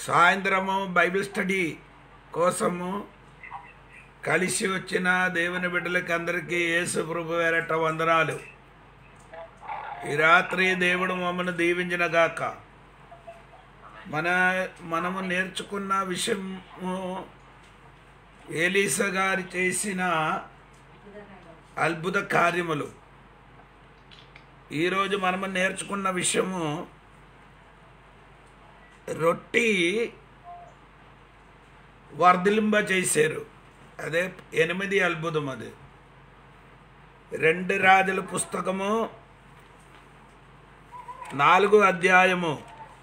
సాయంత్రము Bible study కోసము కలిసి వచ్చిన దేవుని బిడ్డలకి అందరికీ యేసు ప్రభు వేరట వందనాలు ఈ రాత్రి దేవుడు మమ్మల్ని దీవించిన గాక మన మనము నేర్చుకున్న విషయము ఏలీస గారు చేసిన అద్భుత కార్యములు ఈరోజు మనము నేర్చుకున్న విషయము రొట్టి వర్ధిలింప చేశారు అదే ఎనిమిది అద్భుతం అది రెండు రాజుల పుస్తకము నాలుగు అధ్యాయము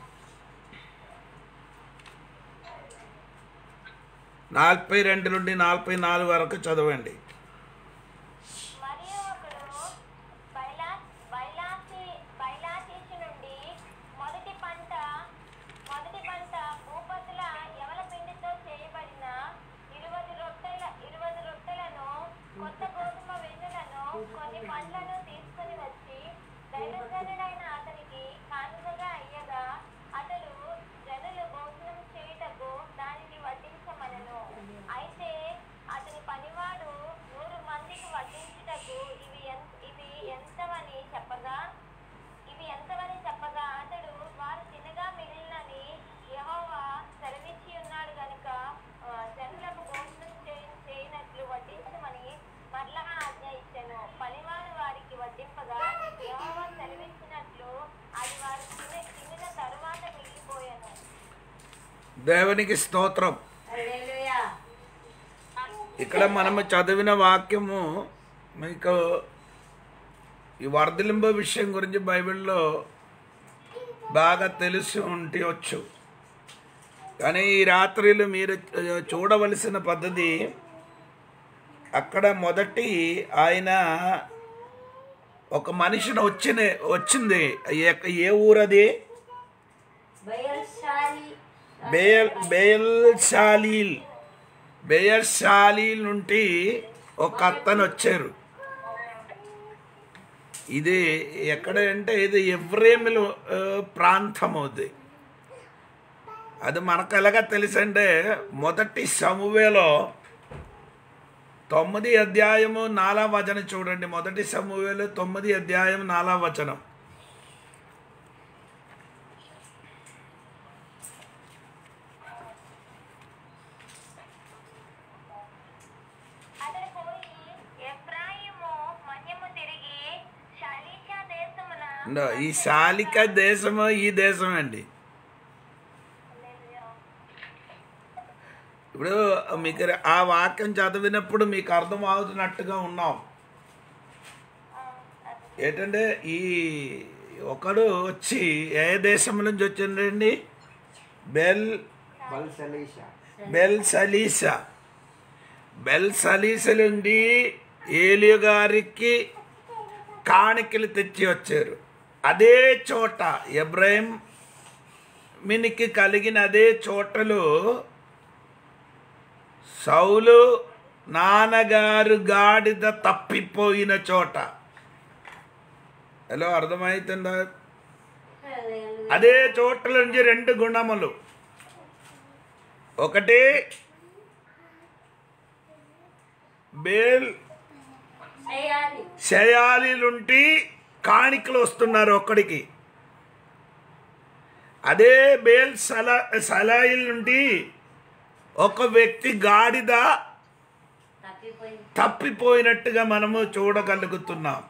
నలభై రెండు నుండి నలభై నాలుగు వరకు చదవండి మరియు ఒకడు బయలా బయలాసి బయలాశీషు నుండి మొదటి పంట మొదటి పంట భూపతుల యవల పిండితో చేయబడిన ఇరవై రొట్టెల ఇరవై రొట్టెలను కొత్త గోధుమ వెన్నులను కొన్ని పండ్లను తీసుకుని వచ్చి దైవజనుడైన అతనికి కానుకగా అయ్యగా అతడు జనులు భోజనం చేయుటకు దానిని వడ్డించమనను అయితే అతని పనివాడు నూరు మందికి వడ్డించుటకు ఇవి ఎంత ఇవి ఎంతవని చెప్పగా ఇవి ఎంతవని చెప్పగా అతడు వారు తినగా మిగిలినని యెహోవా సెలవిచ్చి ఉన్నాడు గనుక ఆ, జనులకు భోజనం చేయ- చేయనట్లు వడ్డించమని మరలా ఆజ్ఞ ఇచ్చెను పనివాడు వారికి వడ్డింపగా యెహోవా సెలవిచ్చినట్లు అది వారు తిన తినిన తరువాత మిగిలిపోయాను దేవునికి స్తోత్రం ఇక్కడ మనము చదివిన వాక్యము మీకు ఈ వర్ధలింప విషయం గురించి బైబిల్లో బాగా తెలిసి ఉండవచ్చు కానీ ఈ రాత్రిలో మీరు చూడవలసిన పద్ధతి అక్కడ మొదటి ఆయన ఒక మనిషిని వచ్చిన వచ్చింది ఏ- ఏ ఊరది బయల్శాలి బేయల్ బేయల్శాలీల్ బేయల్శాలీల్ నుండి ఒక అత్తను వచ్చారు ఇది ఎక్కడ అంటే ఇది ఎవ్రేమిల్ ప్రాంతం అది అది మనకు ఎలాగ తెలుసంటే మొదటి సమూవేలో తొమ్మిది అధ్యాయము నాలా వచనం చూడండి మొదటి సమూవేలు తొమ్మిది అధ్యాయం నాలా వచనం అతడు పోయి ఎఫ్రాయిము మన్యము తిరిగి షాలీషా దేశమున ఇందో, ఈ శాలిక దేశము ఈ దేశం అండి ఇప్పుడు మీకు ఆ వాక్యం చదివినప్పుడు మీకు అర్థం అవుతున్నట్టుగా ఉన్నాం ఏంటంటే ఈ ఒకడు వచ్చి ఏ దేశం నుంచి వచ్చిండండి బెల్ బల్సలీషా బెల్ సలీసా బెల్ సలీస నుండి ఏలియు గారికి కాணிకలు తెచ్చి వచ్చారు అదే చోట ఎబ్రాహిం మినికి కలిగిన అదే చోటలో సౌలు నాన్నగారు గాడిద తప్పిపోయిన చోట హలో అర్థమవుతుందా అదే చోట్ల నుంచి రెండు గుణములు ఒకటి బేల్ చేయాలి శయాలిలుంటి కాணிకలు వస్తున్నారు ఒక్కడికి అదే బేల్ సలా సలాయిల్ నుండి ఒక వ్యక్తి గాడిద తప్పిపోయింది తప్పిపోయినట్టుగా మనము చూడగలుగుతున్నాం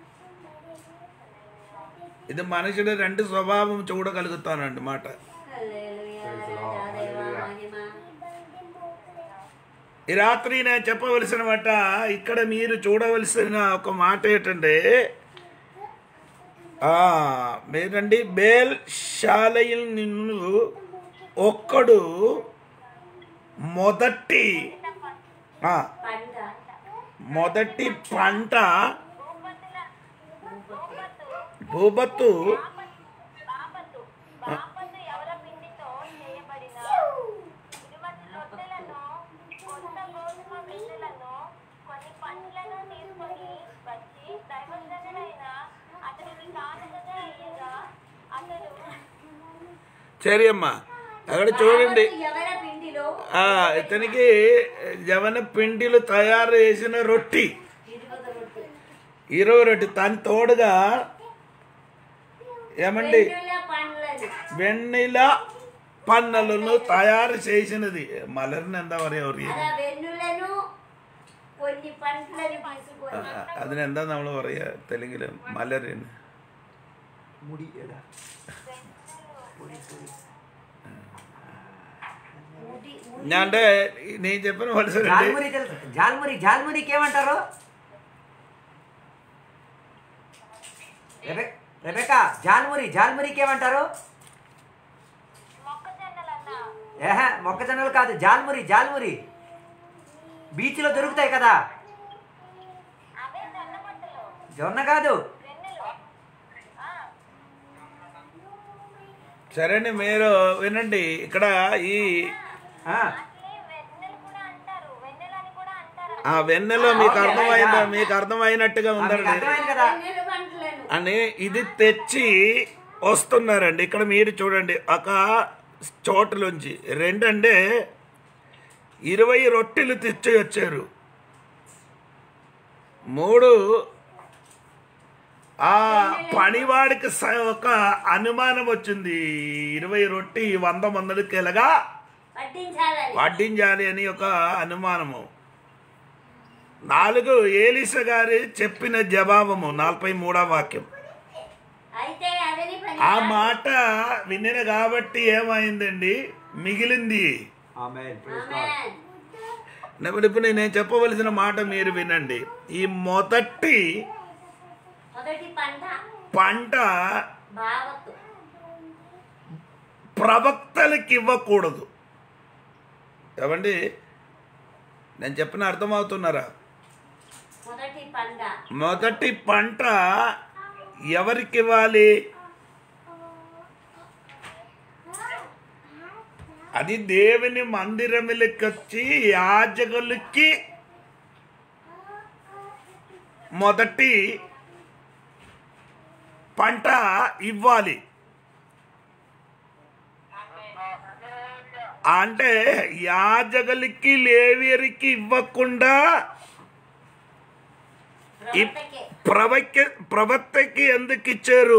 ఇది మనుషుడు రెండు స్వభావం చూడగలుగుతానండి మాట హల్లెలూయా Praise the Lord. రాజా దేవా Hallelujah. మహిమ ఈ రాత్రి నేను చెప్పవలసిన మాట ఇక్కడ మీరు చూడవలసిన ఒక మాట ఏంటంటే ఆ, మీరండి బేల్ శాలయిల్ నిన్ను ఒక్కడు మొదటి ఆ, పంట మొదటి పంట భూపతుల భూపతు భూబత్తు బాపతు బాపతు ఎవల పిండితో చేయబడిన ఇరువై రొట్టెలను కొత్త గోధుమ వెన్నులను కొన్ని పండ్లను తీసుకొని వచ్చి దైవజనుడైన అతనికి కానుకగా ఇయ్యగా అతడు సరే అమ్మా అక్కడ చూడండి రావద్దు ఎవరి పిండిలో ఆ, ఇతనికి జవన పిండిలు తయారు చేసిన రొట్టి ఇరుపద రొట్టె ఇరవై రొట్టి దాని తోడుగా ఏమండి వెన్నుల పండ్లని వెన్నెల పన్నలను తయారు చేసినది మలర్ని ఎంత പറയാ అలా వెన్నులను కొన్ని పండ్లని తీసుకొని അതിന് എന്താ നമ്മൾ പറയാ തെലുങ്കില് മലറിന് മുടി എടാ ముడి ഞാൻ అంటే నేను చెప్పిన మలసరండి జాల్మురి తెలుసు జాల్మురి జాల్మురికి ఏమంటారు రెబె రెబెకా జాల్మురి జాల్మురికి ఏమంటారు మొక్కజొన్నలన్నా ఏహే మొక్కజొన్నలు కాదు జాల్మురి జాల్మురి బీచ్లో దొరుకుతాయి కదా అవే జొన్న పొట్టలు జొన్న కాదు వెన్నెలు ఆ, సరేండి మీరు వినండి ఇక్కడ ఈ ఆ, అట్లే వెన్నెలు కూడా అంటారు వెన్నెలు అని కూడా అంటారు ఆ వెన్నెలో మీకు అర్థమైందా మీకు అర్థమైనట్టుగా ఆ, మీకు ఉందండి అర్థమైంది కదా వెన్నుల పండ్లను అని ఇది తెచ్చి వస్తున్నారండి ఇక్కడ మీరు చూడండి ఒక చోటులోంచి రెండంటే ఇరవై రొట్టెలు తెచ్చి వచ్చారు మూడు ఆ పనివాడికి స- ఒక అనుమానం వచ్చింది ఇరవై రొట్టి వంద మందికి ఎలాగా పట్టించాలని వడ్డించాలి అని ఒక అనుమానము నాలుగు ఏలిస గారి చెప్పిన జవాబము నలభై మూడవ వాక్యం అయితే అదని పని ఆ మాట వినిన కాబట్టి ఏమైందండి మిగిలింది ఆమేన్ ప్రైజ్ గాడ్ ఆమేన్. ఇప్పుడు ఇప్పుడు నేను చెప్పవలసిన మాట మీరు వినండి ఈ మొదటి మొదటి పంట పంట భావత్తు ప్రవక్తలకి ఇవ్వకూడదు ఏమండి నేను చెప్పిన అర్థమవుతున్నారా మొదటి పంట మొదటి పంట ఎవరికి ఇవ్వాలి అది దేవుని మందిరములకి వచ్చి యాజకులకి మొదటి పంట ఇవ్వాలి అంటే యాజకులకి లేవియరికి ఇవ్వకుండా ఈ ప్రవక్తకే ప్రవక్త ప్రవక్తకి ఎందుకు ఇచ్చారు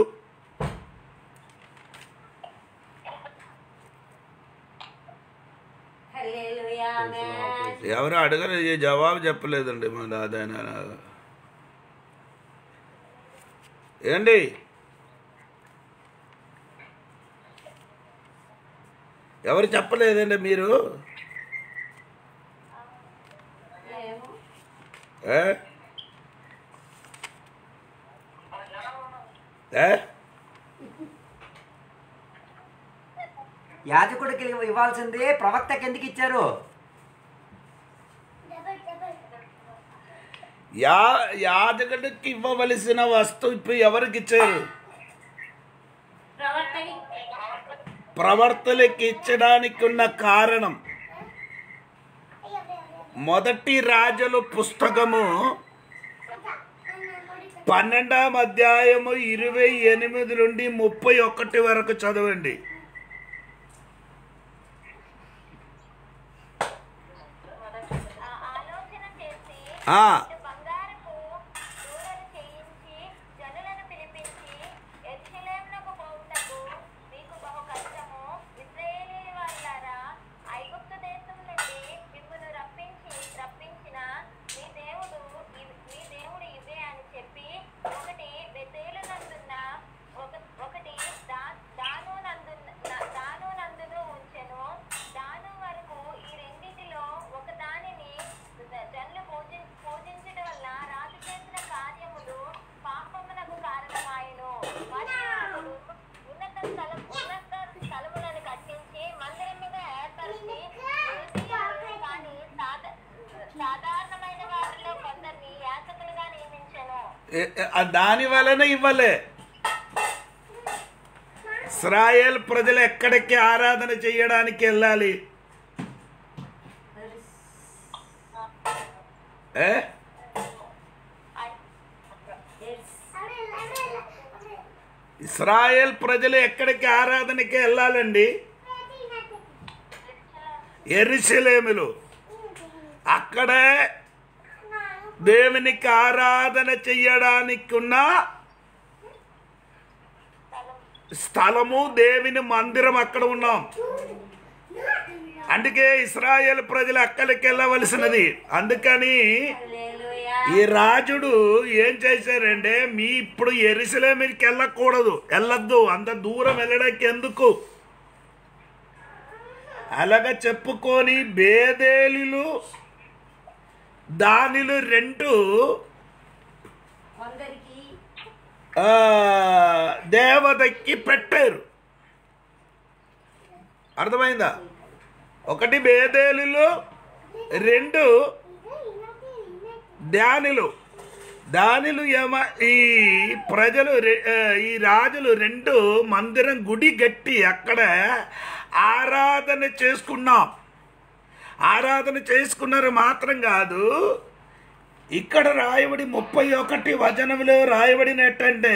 హల్లెలూయా ఆమేన్. ఎవరు అడగరు ఈ జవాబు చెప్పలేదండి మన దాదాయన ఏండి ఎవరు చెప్పలేదండి మీరు ఏమో. ఏ? ఏ? యాజకుడికి ఇవ్వాల్సిందే ప్రవక్తకి ఎందుకు ఇచ్చారు యా యాజకుడికి ఇవ్వవలసిన వస్తువు ఇప్పుడు ఎవరికి ఇచ్చారు ప్రవక్తకి ప్రవర్తనకి ఇచ్చడానికి ఉన్న కారణం మొదటి రాజుల పుస్తకము పన్నెండాం అధ్యాయము ఇరవై ఎనిమిది నుండి ముప్పై ఒకటి వరకు చదవండి ఆ ఆలోచన చేసి ఆ, ఇటు బంగారపు దూడలు చేయించి జనులను పిలిపించి ఎరుషలేమునకు పోవుటకు మీకు బహు కష్టము ఇశ్రాయేలీ వారులారా ఐగుప్తు దేశం నుండి మిమ్మల్ని రప్పించి రప్పించిన మీ దేవుడు ఇవ్- మీ దేవుడు ఇవే అని చెప్పి ఒకటి బెతేలు నందున్న ఒక ఒకటి దా దాను నందున్న దా- దాను నందును ఉంచెను దాను వరకు ఈ రెండింటిలో ఒక దానిని జనులు పూజి పూజించడం వల్ల రాజు చేసిన కార్యములు పాపమునకు కారణమాయను మరియు అతడు ఉన్నత స్థలం ఉన్నత స్థలములను కట్టించి మందిరం మీద ఏర్పరిచి నిలిపియాడు. కానీ సాధ- సాధారణమైన వారిలో కొందరిని యాచకులుగా నియమించెను ఏ- ఏ- ఆ దాని వలన ఇవ్వలే ఇస్రాయేల్ ప్రజలు ఎక్కడికి ఆరాధన చేయడానికి వెళ్ళాలి ఏ ఇస్రాయేల్ ప్రజలు ఎక్కడికి ఆరాధనకి వెళ్ళాలండి ఎరుసలేములు అక్కడే దేవునికి ఆరాధన చెయ్యడానికి ఉన్న స్థలము దేవుని మందిరం అక్కడ ఉన్నాం అందుకే ఇస్రాయేల్ ప్రజలు అక్కడికి వెళ్ళవలసినది అందుకని హల్లెలూయా ఈ రాజుడు ఏం చేశారంటే మీ ఇప్పుడు ఎరుసలేమికి వెళ్ళకూడదు వెళ్ళొద్దు అంత దూరం వెళ్ళడానికి ఎందుకు అలాగ చెప్పుకొని బేదేలులు దానిలు రెండు కొందరికి ఆ, దేవతకి పెట్టారు అర్థమైందా ఒకటి బేదేలులు రెండు ధ్యానులు దానిలు ఏమ ఈ ప్రజలు రె- ఆ, ఈ రాజులు రెండు మందిరం గుడి గట్టి అక్కడ ఆరాధన చేసుకున్నాం ఆరాధన చేసుకున్నారు మాత్రం కాదు ఇక్కడ రాయబడి ముప్పై ఒకటి వచనంలో రాయబడినట్టంటే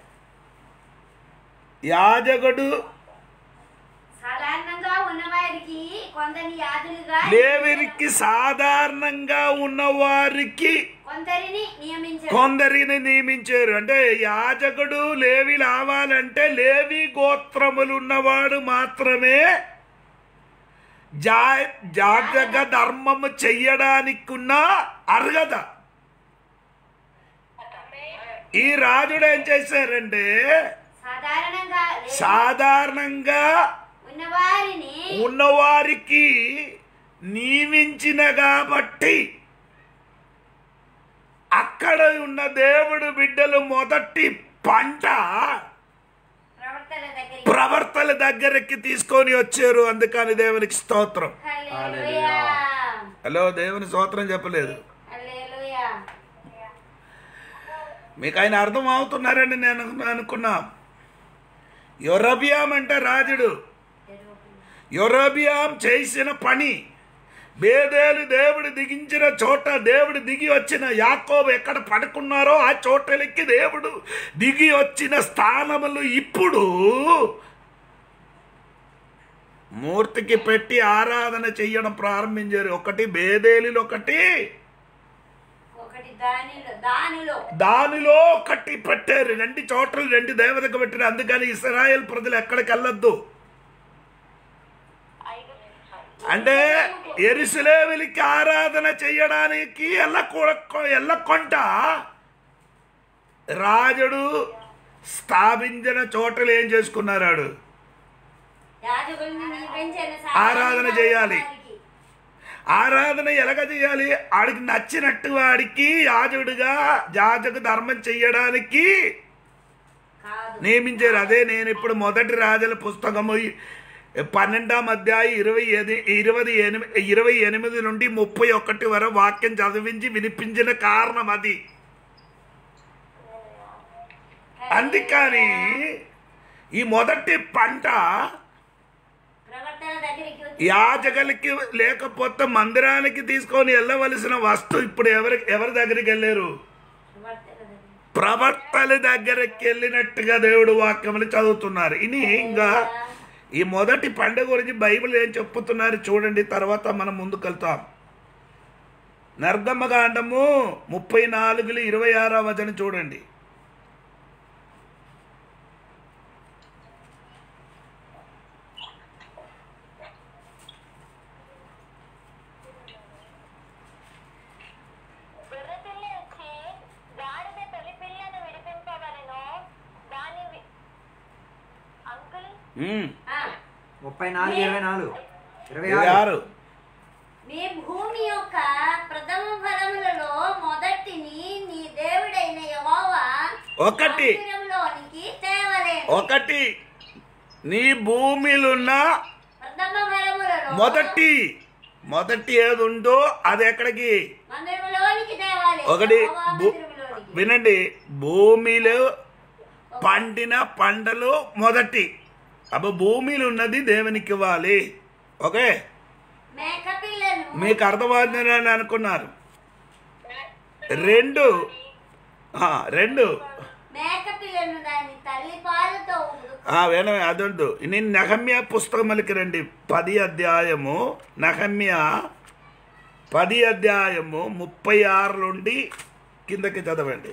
యాజకుడు సాధారణంగా ఉన్నవారికి కొందరిని యాదులుగా లేవిరికి సాధారణంగా ఉన్నవారికి కొందరిని నియమించారు కొందరిని నియమించారు అంటే యాజకుడు లేవి లావాలంటే లేవి గోత్రములు ఉన్నవాడు మాత్రమే జా జాతక ధర్మము చెయ్యడానికి ఉన్న అర్హత ఈ రాజుడు ఏం చేశారంటే సాధారణంగా లే- సాధారణంగా ఉన్నవారిని ఉన్నవారికి నియమించిన కాబట్టి అక్కడ ఉన్న దేవుడు బిడ్డలు మొదటి పంట ప్రవర్తన దగ్గరికి ప్రవర్తన దగ్గరికి తీసుకొని వచ్చారు అందుకని దేవునికి స్తోత్రం హల్లెలూయా హలో దేవుని స్తోత్రం చెప్పలేదు హల్లెలూయా మీకు ఆయన అర్థం అవుతున్నారని నేను అనుకున్నా యొరబియాం అంటే రాజుడు యొరబియాం చేసిన పని బేదేలు దేవుడు దిగించిన చోట దేవుడు దిగి వచ్చిన యాకోబు ఎక్కడ పడుకున్నారో ఆ చోటలకి దేవుడు దిగి వచ్చిన స్థానములు ఇప్పుడు మూర్తికి పెట్టి ఆరాధన చెయ్యడం ప్రారంభించారు ఒకటి బేదేలిలో ఒకటి ఒకటి దానిలో దానిలో దానిలో ఒకటి పెట్టారు రెండు చోట్ల రెండు దేవతకు పెట్టారు అందుకని ఇస్రాయేల్ ప్రజలు ఎక్కడికి వెళ్ళొద్దు అంటే ఎరుసలేమిలికి ఆరాధన చేయడానికి ఎల్లకూడ ఎల్లకొంట రాజుడు స్థాపించిన చోటలు ఏం చేసుకున్నారాడు యాజకుల్ని నియమించిన ఆరాధన చేయాలి. వారికి. ఆరాధన ఎలాగ చేయాలి ఆడికి నచ్చినట్టు వాడికి యాజకుడిగా యాజకు ధర్మం చెయ్యడానికి కాదు నియమించారు అదే నేను ఇప్పుడు మొదటి రాజుల పుస్తకము పన్నెండాం అధ్యాయం ఇరవై ఎది ఇరవై ఎనిమిది ఇరవై ఎనిమిది నుండి ముప్పై ఒకటి వరకు వాక్యం చదివించి వినిపించిన కారణం అది అందుకని ఈ మొదటి పంట ప్రవర్తన దగ్గరికి వచ్చి యాజకులకి లేకపోతే మందిరానికి తీసుకొని వెళ్ళవలసిన వస్తువు ఇప్పుడు ఎవరి ఎవరి దగ్గరికి వెళ్ళారు ప్రవర్తన దగ్గరికి ప్రవర్తల దగ్గరికి వెళ్ళినట్టుగా దేవుడు వాక్యములు చదువుతున్నారు ఇని ఇంకా ఈ మొదటి పండుగ గురించి బైబిల్ ఏం చెప్పుతున్నారు చూడండి తర్వాత మనం ముందుకు వెళ్తాం నర్గమ్మకాండము ముప్పై నాలుగులు ఇరవై ఆరో వచనం చూడండి గొర్రెపిల్ల వచ్చి గాడిద తొలి పిల్లను విడిపింపవలెను దాని వి- అంకుల్ ఉమ్, ఆ, ముప్పై నాలుగు ఇరవై నాలుగు ఇరవై ఇరవై ఆరు ఆరు మీ భూమి యొక్క ప్రథమ ఫలములలో మొదటిని నీ దేవుడైన యెహోవా ఒకటి మందిరంలోనికి తేవలేను ఒకటి నీ భూమిలున్న ప్రథమ ఫలములలో మొదటి మొదటి ఏది ఉందో అది ఎక్కడికి మందిరంలోనికి తేవాలి ఒకటి యెహోవా భూ- మందిరంలోనికి. వినండి భూమిలో పండిన పంటలు మొదటి అప్పుడు భూమిలో ఉన్నది దేవునికి ఇవ్వాలి ఓకే మేక పిల్లను మీకు అర్థమవుతుందని అనుకున్నారు రెండు ఆ, రెండు మేక పిల్లను దాని తల్లి పాలతో ఆ, వేణ అదొద్దు నేను నహమ్య పుస్తకములకి రండి పది అధ్యాయము నహమ్య పది అధ్యాయము ముప్పై ఆరు నుండి కిందకి చదవండి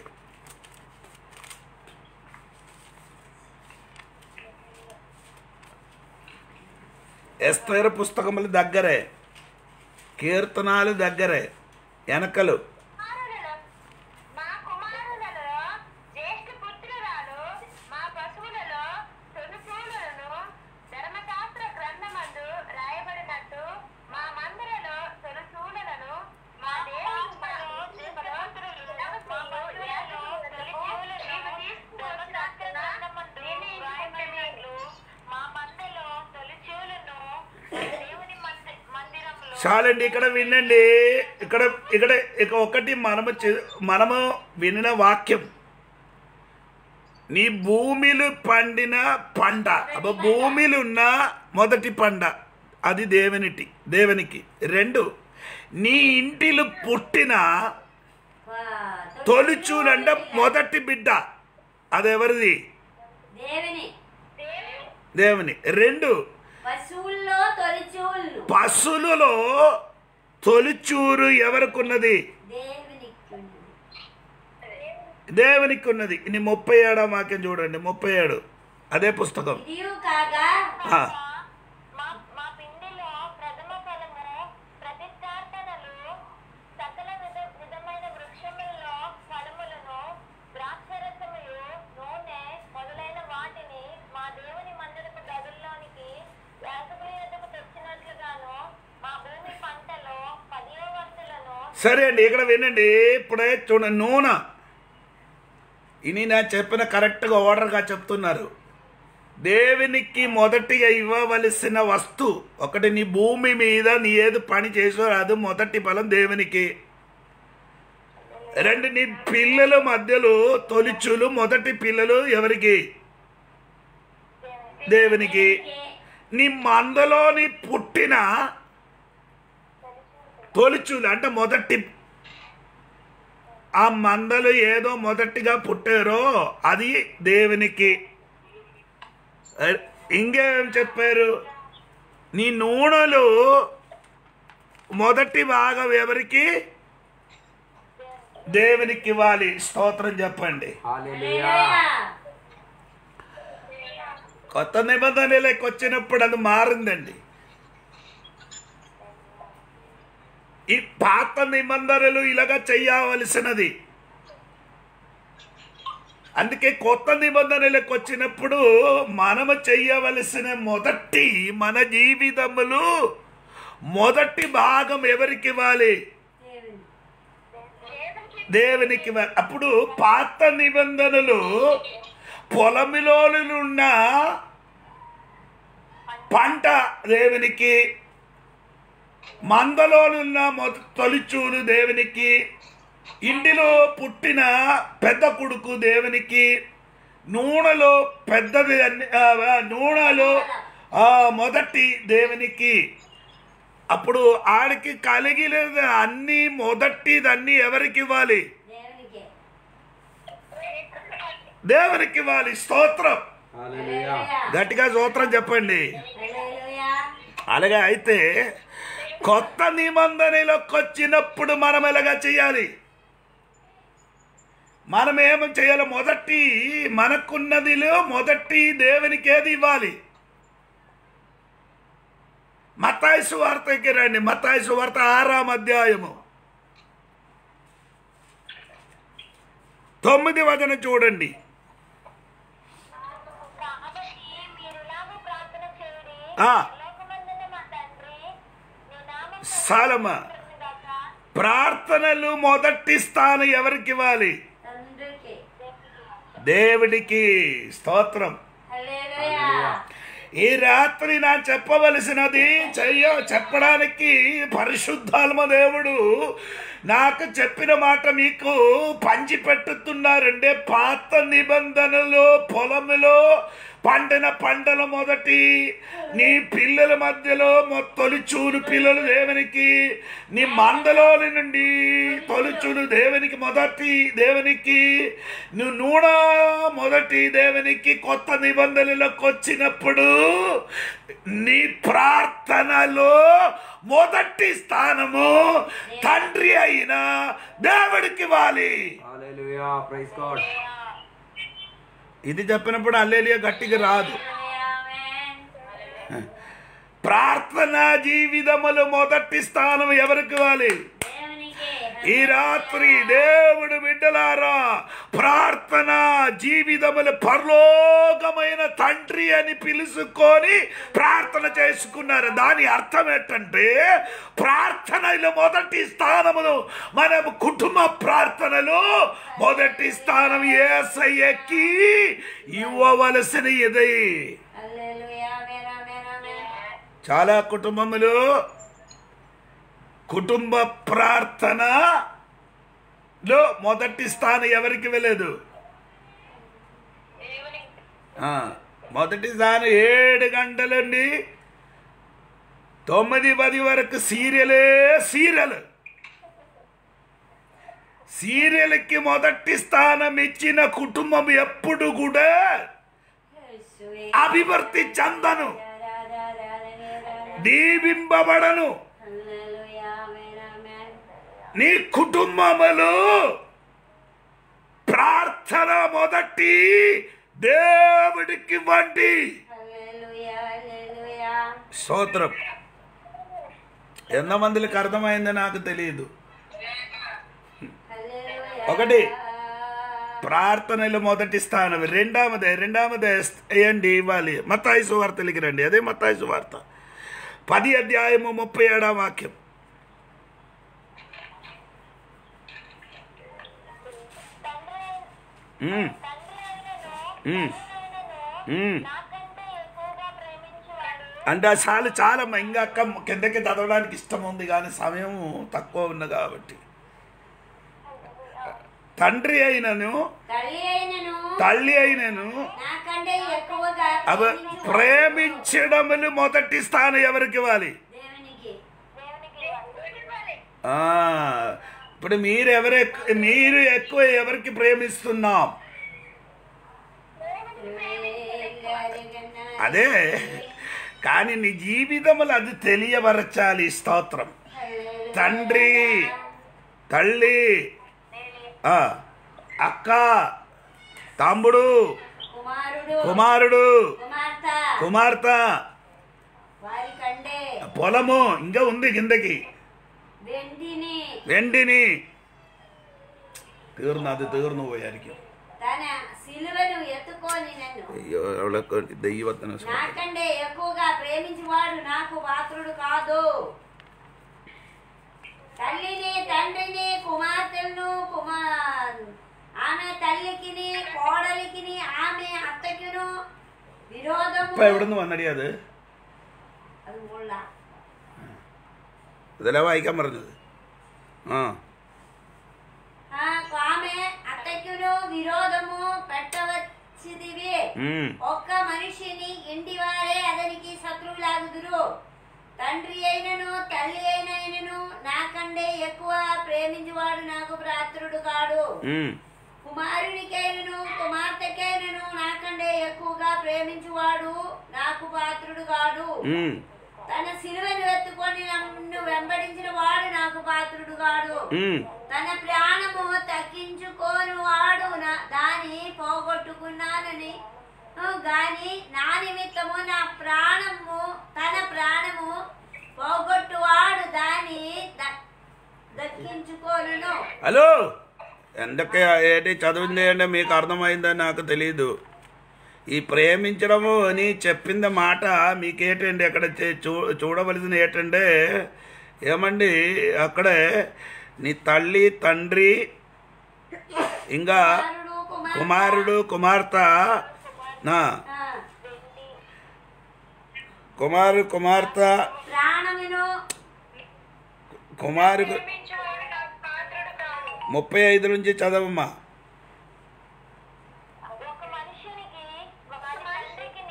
ఎస్తేర పుస్తకములు దగ్గరే కీర్తనాలు దగ్గరే వెనకలు కుమారులలో మా కుమారులలో జ్యేష్ఠ పుత్రురాలు మా పశువులలో తొలిచూలను ధర్మశాస్త్ర గ్రంథమందు రాయబడినట్టు మా మందిరలో తొలిచూలను మా దేవునిలో మా మందలో తొలిచూలను దేవుని మంది- మందిరంలో చాలండి ఇక్కడ వినండి ఇక్కడ ఇక్కడ ఇక ఒకటి మనము చే- మనము వినిన వాక్యం నీ భూమిలు పండిన పంట అబ్బ భూమిలు ఉన్న మొదటి పంట అది దేవునిటి దేవునికి రెండు నీ ఇంటిలు పుట్టిన తొలిచూలంటే మొదటి బిడ్డ అదెవరిది దేవుని దేవుని రెండు పశువుల్లో తొలిచూళ్ళు పశువులలో తొలిచూరు ఎవరికున్నది దేవునికి ఉన్నది. దేవునికి ఉన్నది ఇది ముప్పై ఏడో వాక్యం చూడండి ముప్పై ఏడు అదే పుస్తకం ఇదియు కాగా ఆ, మా మా పిండిలో ప్రథమ ఫలము ప్రతిష్టార్పణలు సకల విధ విధమైన వృక్షములలో ఫలములను ద్రాక్షరసములు నూనె మొదలైన వాటిని మా దేవుని మందిరపు గదుల్లోనికి యాజకుల యొద్దకు తెచ్చినట్లుగాను మా భూమి పంటలో పదియో వంతులను సరే అండి ఇక్కడ వినండి ఇప్పుడే చూడండి నూనె ఇని నా చెప్పిన కరెక్ట్గా ఆర్డర్గా చెప్తున్నారు దేవునికి మొదటిగా ఇవ్వవలసిన వస్తు ఒకటి నీ భూమి మీద నీ ఏది పని చేసో అది మొదటి ఫలం దేవునికి రెండు నీ పిల్లల మధ్యలో తొలిచులు మొదటి పిల్లలు ఎవరికి దేవునికి నీ మందలోని పుట్టిన తొలిచులు అంటే మొదటి ఆ మందలు ఏదో మొదటిగా పుట్టారో అది దేవునికి అ- ఇంకేం చెప్పారు నీ నూనెలు మొదటి భాగం ఎవరికి దేవునికి ఇవ్వాలి స్తోత్రం చెప్పండి హల్లెలూయా కొత్త నిబంధనలకు వచ్చినప్పుడు అది మారిందండి ఈ పాత నిబంధనలు ఇలాగ చెయ్యవలసినది అందుకే కొత్త నిబంధనలకు వచ్చినప్పుడు మనము చెయ్యవలసిన మొదటి మన జీవితములు మొదటి భాగం ఎవరికి ఇవ్వాలి దేవుని దేవునికి ఇవ్వాలి అప్పుడు పాత నిబంధనలు పొలమిలోనున్న పంట దేవునికి మందలోనున్న మొద తొలిచూలు దేవునికి ఇంటిలో పుట్టిన పెద్ద కొడుకు దేవునికి నూనెలో పెద్దది అన్ని ఆ, ఆ, నూనెలో ఆ, మొదటి దేవునికి అప్పుడు ఆడికి కలిగిన అన్ని మొదటిది అన్ని ఎవరికి ఇవ్వాలి దేవునికే దేవునికి ఇవ్వాలి స్తోత్రం హల్లెలూయా గట్టిగా స్తోత్రం చెప్పండి హల్లెలూయా అలాగే అయితే కొత్త నిబంధనలోకి వచ్చినప్పుడు మనం ఎలాగా చేయాలి మనం ఏమి చేయాలి మొదటి మనకున్నదిలో మొదటి దేవునికి ఏది ఇవ్వాలి మతాయిసు వార్తకి రండి మతాయిసు వార్త ఆరాం అధ్యాయము తొమ్మిది వచనం చూడండి కాబట్టి మీరులాగూ ప్రార్థన చేయుడి ఆ. పరలోకమందున్న మా తండ్రి నీ నామం సాలమ పరిశుద్ధుగాక. ప్రార్థనలు మొదటి స్థానం ఎవరికి ఇవ్వాలి తండ్రికి దేవుడికి స్తోత్రం హల్లెలూయా ఈ రాత్రి నా చెప్పవలసినది చెయ్య చెప్పడానికి పరిశుద్ధాత్మ దేవుడు నాకు చెప్పిన మాట మీకు పంచి పెట్టుతున్నారంటే పాత నిబంధనలు పొలములో పండిన పంటల మొదటి నీ పిల్లల మధ్యలో మొ- తొలిచూలు పిల్లలు దేవునికి నీ మందలోని నుండి తొలిచూలు దేవునికి మొదటి దేవునికి నువ్వు నూనె మొదటి దేవునికి కొత్త నిబంధనలకు వచ్చినప్పుడు నీ ప్రార్థనలో మొదటి స్థానము తండ్రి అయిన దేవుడికి ఇవ్వాలి హల్లెలూయా ప్రైజ్ గాడ్ ఇది చెప్పినప్పుడు అల్లేలియా గట్టిగా రాదు ఆమేన్ ప్రార్థన జీవితములు మొదటి స్థానం ఎవరికి ఇవ్వాలి దేవునికి ఈ రాత్రి దేవుడు బిడ్డలారా ప్రార్థన జీవితములు పరలోకమైన తండ్రి అని పిలుచుకొని ప్రార్థన చేసుకున్నారు దాని అర్థం ఏంటంటే ప్రార్థనలు మొదటి స్థానములు మనం కుటుంబ ప్రార్థనలు మొదటి స్థానం ఏసయ్యకి ఇవ్వవలసిన ఇది హల్లెలూయా ఆమేన్ ఆమేన్ ఆమేన్ చాలా కుటుంబములు కుటుంబ ప్రార్థనలో మొదటి స్థానం ఎవరికి వెళ్ళలేదు ఆ, మొదటి స్థానం ఏడు గంటలండి తొమ్మిది పది వరకు సీరియలే సీరియల్ సీరియల్కి మొదటి స్థానం ఇచ్చిన కుటుంబం ఎప్పుడు కూడా యేసువే అభివృద్ధి చెందను రారారారారారా. దీవింపబడను హల్లెలూయా ఆమేన్ ఆమేన్ నీ కుటుంబములు ప్రార్థన మొదటి దేవుడికి వండి హల్లెలూయా హల్లెలూయా స్తోత్రం ఎంతమందికి అర్థమైందో నాకు తెలియదు హల్లెలూయా ఒకటి. ప్రార్థనలో మొదటి స్థానం రెండవదే రెండవదే వేయండి ఇవ్వాలి మత్తాయి సువార్తలకి రండి అదే మత్తాయి సువార్త పది అధ్యాయము ముప్పై ఏడవ వాక్యం తండ్రి ఉమ్, తండ్రి అయినను ఉమ్, తల్లి ఉమ్. నాకంటే ఎక్కువగా ప్రేమించేవాడు అంటే ఆ చాలు చాలా ఇంకా అక్క కిందకి చదవడానికి ఇష్టం ఉంది కానీ సమయం తక్కువ ఉంది కాబట్టి తండ్రి అయినను తల్లి అయినను తల్లి అయినను నాకంటే ఎక్కువగా అవ ప్రేమించు ప్రేమించడములు మొదటి స్థానం ఎవరికి ఇవ్వాలి దేవునికి దేవునికి ఇవ్వాలి ఆ, ఇప్పుడు మీరు ఎవరు ఎక్కు- మీరు ఎక్కువ ఎవరికి ప్రేమిస్తున్నాం అదే కానీ నీ జీవితంలో అది తెలియవరచాలి స్తోత్రం తండ్రి తల్లి ఆ, అక్క తమ్ముడు కుమారుడు కుమారుడు కుమార్తె కుమార్తె వారి కంటే పొలము ఇంకా ఉంది కిందకి వెండిని వెండిని തീർന്നു അത് തീർന്നു പോയായിരിക്കും తన సిలువను ఎత్తుకొని నన్ను അയ്യോ അവളൊക്കെ ദൈവത്തിന് സ്തോത്രം. నాకంటే ఎక్కువగా ప్రేమించేవాడు నాకు పాత్రుడు కాదు తల్లిని తండ్రిని కుమార్తెలను కుమార్ ఆమె తల్లికిని కోడలికిని ఆమె అత్తకిను విరోధము ഇപ്പൊ എവിടുന്ന് വന്നടി അത് అది ముళ్ళ ഇതല്ലേ വായിക്കാൻ പറഞ്ഞത് ആ ఆ, ఆమె అత్తకిను విరోధము పెట్టవచ్చిదివి ഉം. ఒక్క మనిషిని ఇంటి వారే అతనికి శత్రువులాగుదురు తండ్రి అయినను తల్లి అయినను నాకంటే ఎక్కువ ప్రేమించువాడు నాకు ప్రాత్రుడు కాడు ഉം. కుమారునికైనను కుమార్తెకైనను నాకంటే ఎక్కువగా ప్రేమించువాడు నాకు పాత్రుడు కాడు ഉം. తన సిలువను ఎత్తుకొని నన్ను వెంబడించిన వాడు నాకు పాత్రుడు కాడు ഉം. తన ప్రాణము తగ్గించుకోను వాడు నా- దాని పోగొట్టుకున్నానని ఆ, గాని నా నిమిత్తము నా ప్రాణము తన ప్రాణము పోగొట్టువాడు దాని ద- దక్కించుకోను హలో ఎంతకే ఏంటి చదివింది అంటే మీకు అర్థమైందని నాకు తెలియదు ఈ ప్రేమించడము అని చెప్పింది మాట మీకేంటండి అక్కడ చే- చూ చూడవలసింది ఏంటంటే ఏమండి అక్కడే నీ తల్లి తండ్రి ఇంకా కుమారుడు కుమార్తె, కుమారుడు కుమార్తె నా ఆ, కుమారు కుమార్తె ప్రాణమును కుమారు ప్రేమించేవాడు నాకు పాత్రుడు కాదు ముప్పై ఐదు నుంచి చదవమ్మా ఒక మనుషునికి వారి తండ్రికి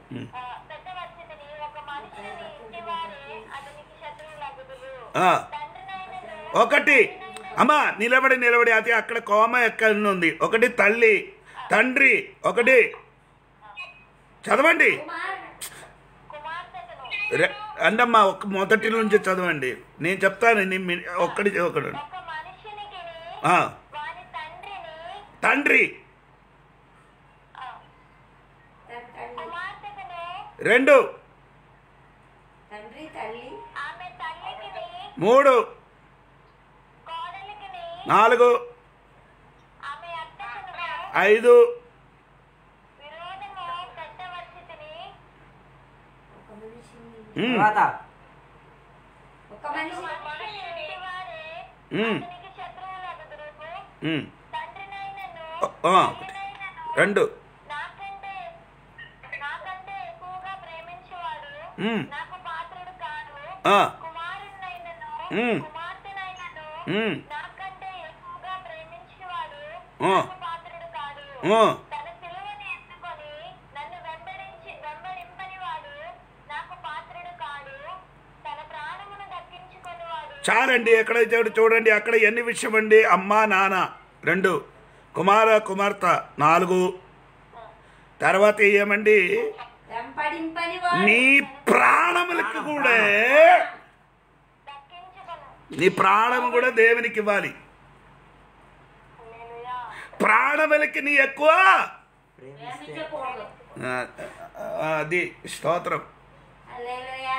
ఆ, పెద్ద వచ్చిందని ఒక మనిషిని ఇంటి వారే అతనికి శత్రువులగుదురు ఆ, తండ్రినైనను ఒకటి అమ్మా నిలబడి నిలబడి అది అక్కడ కోమ ఎక్కడ ఉంది ఒకటి తల్లి తండ్రి ఒకటి చదవండి కుమార్ కుమార్తెను రె- అందమ్మా ఒక మొదటి నుంచి చదవండి నేను చెప్తాను నీ మీ- ఒక్కటి ఒకడు ఒక మనిషినికి ఆ, వాని తండ్రిని తండ్రి ఆ, తన తండ్రి కుమార్తెకును రెండు తండ్రి తల్లి ఆమె తల్లికిని మూడు కోడలికిని నాలుగు ఆమె అత్తకును ఐదు విరోధము పెట్టవచ్చితిని ఒక మనిషిని ఉమ్, తర్వాత ఒక మనిషి మనిషి ఇంటి వారే ఉమ్, అతనికి శత్రువులగుదురు ఉమ్. తండ్రినైనను ఆ, తల్లినైనను రెండు నాకంటే నాకంటే ఎక్కువగా ప్రేమించేవాడు ఉమ్, నాకు పాత్రుడు కాదు ఆ, కుమారునైనను ఉమ్. కుమార్తెనైనను ఉమ్, నాకంటే ఎక్కువగా ప్రేమించేవాడు ఆ. నాకు పాత్రుడు కాదు ఆ. తన సిలువని ఎత్తుకొని నన్ను వెంబడించి వెంబడింపని వాడు నాకు పాత్రుడు కాడు తన ప్రాణమును దక్కించుకొని వాడు చాలండి ఎక్కడ చూడు చూడండి అక్కడ ఎన్ని విషయం అండి అమ్మా నాన్న రెండు కుమార కుమార్తె నాలుగు తర్వాత ఏమండి వెంపడింపని వాడు నీ ప్రాణములకు కూడా దక్కించుకొను నీ ప్రాణము కూడా దేవునికి ఇవ్వాలి హల్లెలూయా ప్రాణములకి నీ ఎక్కువ ప్రేమిస్తే ప్రేమించకూడదు ఆ, ఆ, అది స్తోత్రం హల్లెలూయా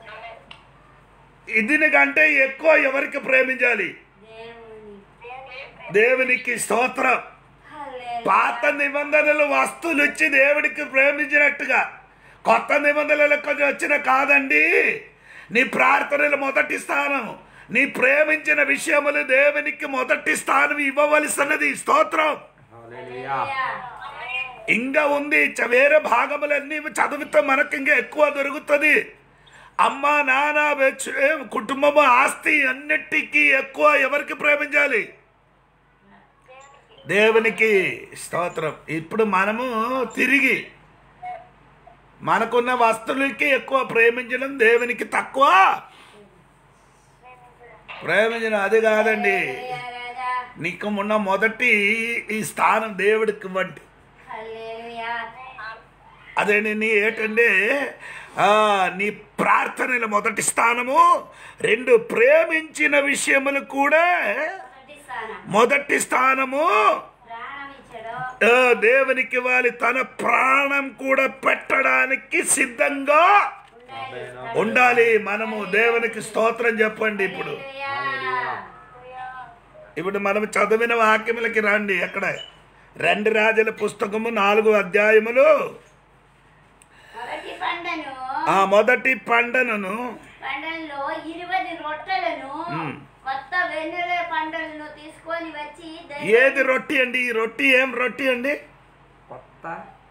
ఇదిని కంటే ఎక్కువ ఎవరికి ప్రేమించాలి దేవుని దేవునికి స్తోత్రం హల్లెలూయా పాత నిబంధనలు వస్తువులు ఇచ్చి దేవుడికి ప్రేమించినట్టుగా కొత్త నిబంధనలకు వచ్చిన కాదండి నీ ప్రార్థనలు మొదటి స్థానం నీ ప్రేమించిన విషయములు దేవునికి మొదటి స్థానం ఇవ్వవలసినది స్తోత్రం హల్లెలూయా ఇంకా ఉంది చ- వేరే భాగములన్నీ చదివితే మనకి ఇంకా ఎక్కువ దొరుకుతుంది అమ్మ నాన్న వెచ్చ- కుటుంబము ఆస్తి అన్నిటికీ ఎక్కువ ఎవరికి ప్రేమించాలి దేవునికి స్తోత్రం ఇప్పుడు మనము తిరిగి మనకున్న వస్తువులకి ఎక్కువ ప్రేమించడం దేవునికి తక్కువ ప్రేమించడం అది కాదండి హల్లెలూయా రాజా నీకు ఉన్న మొదటి ఈ స్థానం దేవుడికి ఇవ్వండి హల్లెలూయా అదే నీ ఏంటంటే ఆ, నీ ప్రార్థనల మొదటి స్థానము రెండు ప్రేమించిన విషయములు కూడా మొదటి స్థానం మొదటి స్థానము ప్రాణం ఇచ్చడు ఆ, దేవునికి ఇవ్వాలి తన ప్రాణం కూడా పెట్టడానికి సిద్ధంగా ఉండాలి ఉండాలి మనము దేవునికి స్తోత్రం చెప్పండి ఇప్పుడు హల్లెలూయా ఇప్పుడు మనం చదివిన వాక్యములకి రండి ఎక్కడ రెండు రాజుల పుస్తకము నాలుగు అధ్యాయములు మొదటి పంటను ఆ మొదటి పండను పంటల్లో ఇరవై రొట్టెలను మ్. కొత్త వెన్నెల పంటలను తీసుకొని వచ్చి దైవ- ఏది రొట్టి అండి ఈ రొట్టి ఏం రొట్టి అండి కొత్త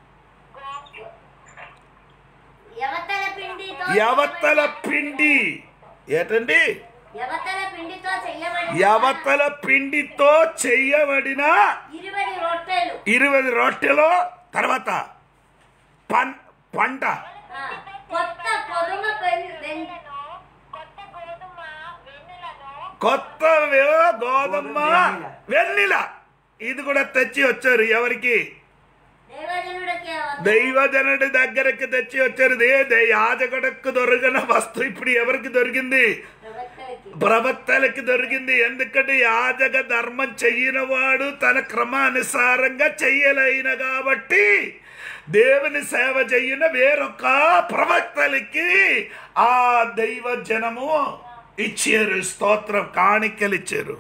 యవతల పిండితో యవత్తల పిండి ఏటండి యవతల పిండితో చేయబడిన యవత్తల పిండితో చెయ్యబడిన ఇరవై రొట్టెలు ఇరవై రొట్టెలో తర్వాత పన్ పంట ఆ, కొత్త కొదుమ పెన్- వెన్- కొత్త గోధుమ వెన్నులను కొత్త వే- గోధుమ వెన్నెల ఇది కూడా తెచ్చి వచ్చారు ఎవరికి దైవజనుడికి వద్ద- దైవజనుడి దగ్గరికి తెచ్చి వచ్చారు ఇదే దే- యాజకుడికి దొరికిన వస్తువు ఇప్పుడు ఎవరికి దొరికింది ప్రవక్తలకి ప్రవక్తలకి దొరికింది ఎందుకంటే యాజక ధర్మం చెయ్యనివాడు తన క్రమానుసారంగా చెయ్యలేన కాబట్టి దేవుని సేవ చెయ్యన వేరొక ప్రవక్తలకి ఆ దైవ జనము ఇచ్చారు స్తోత్రం కాணிకలు ఇచ్చారు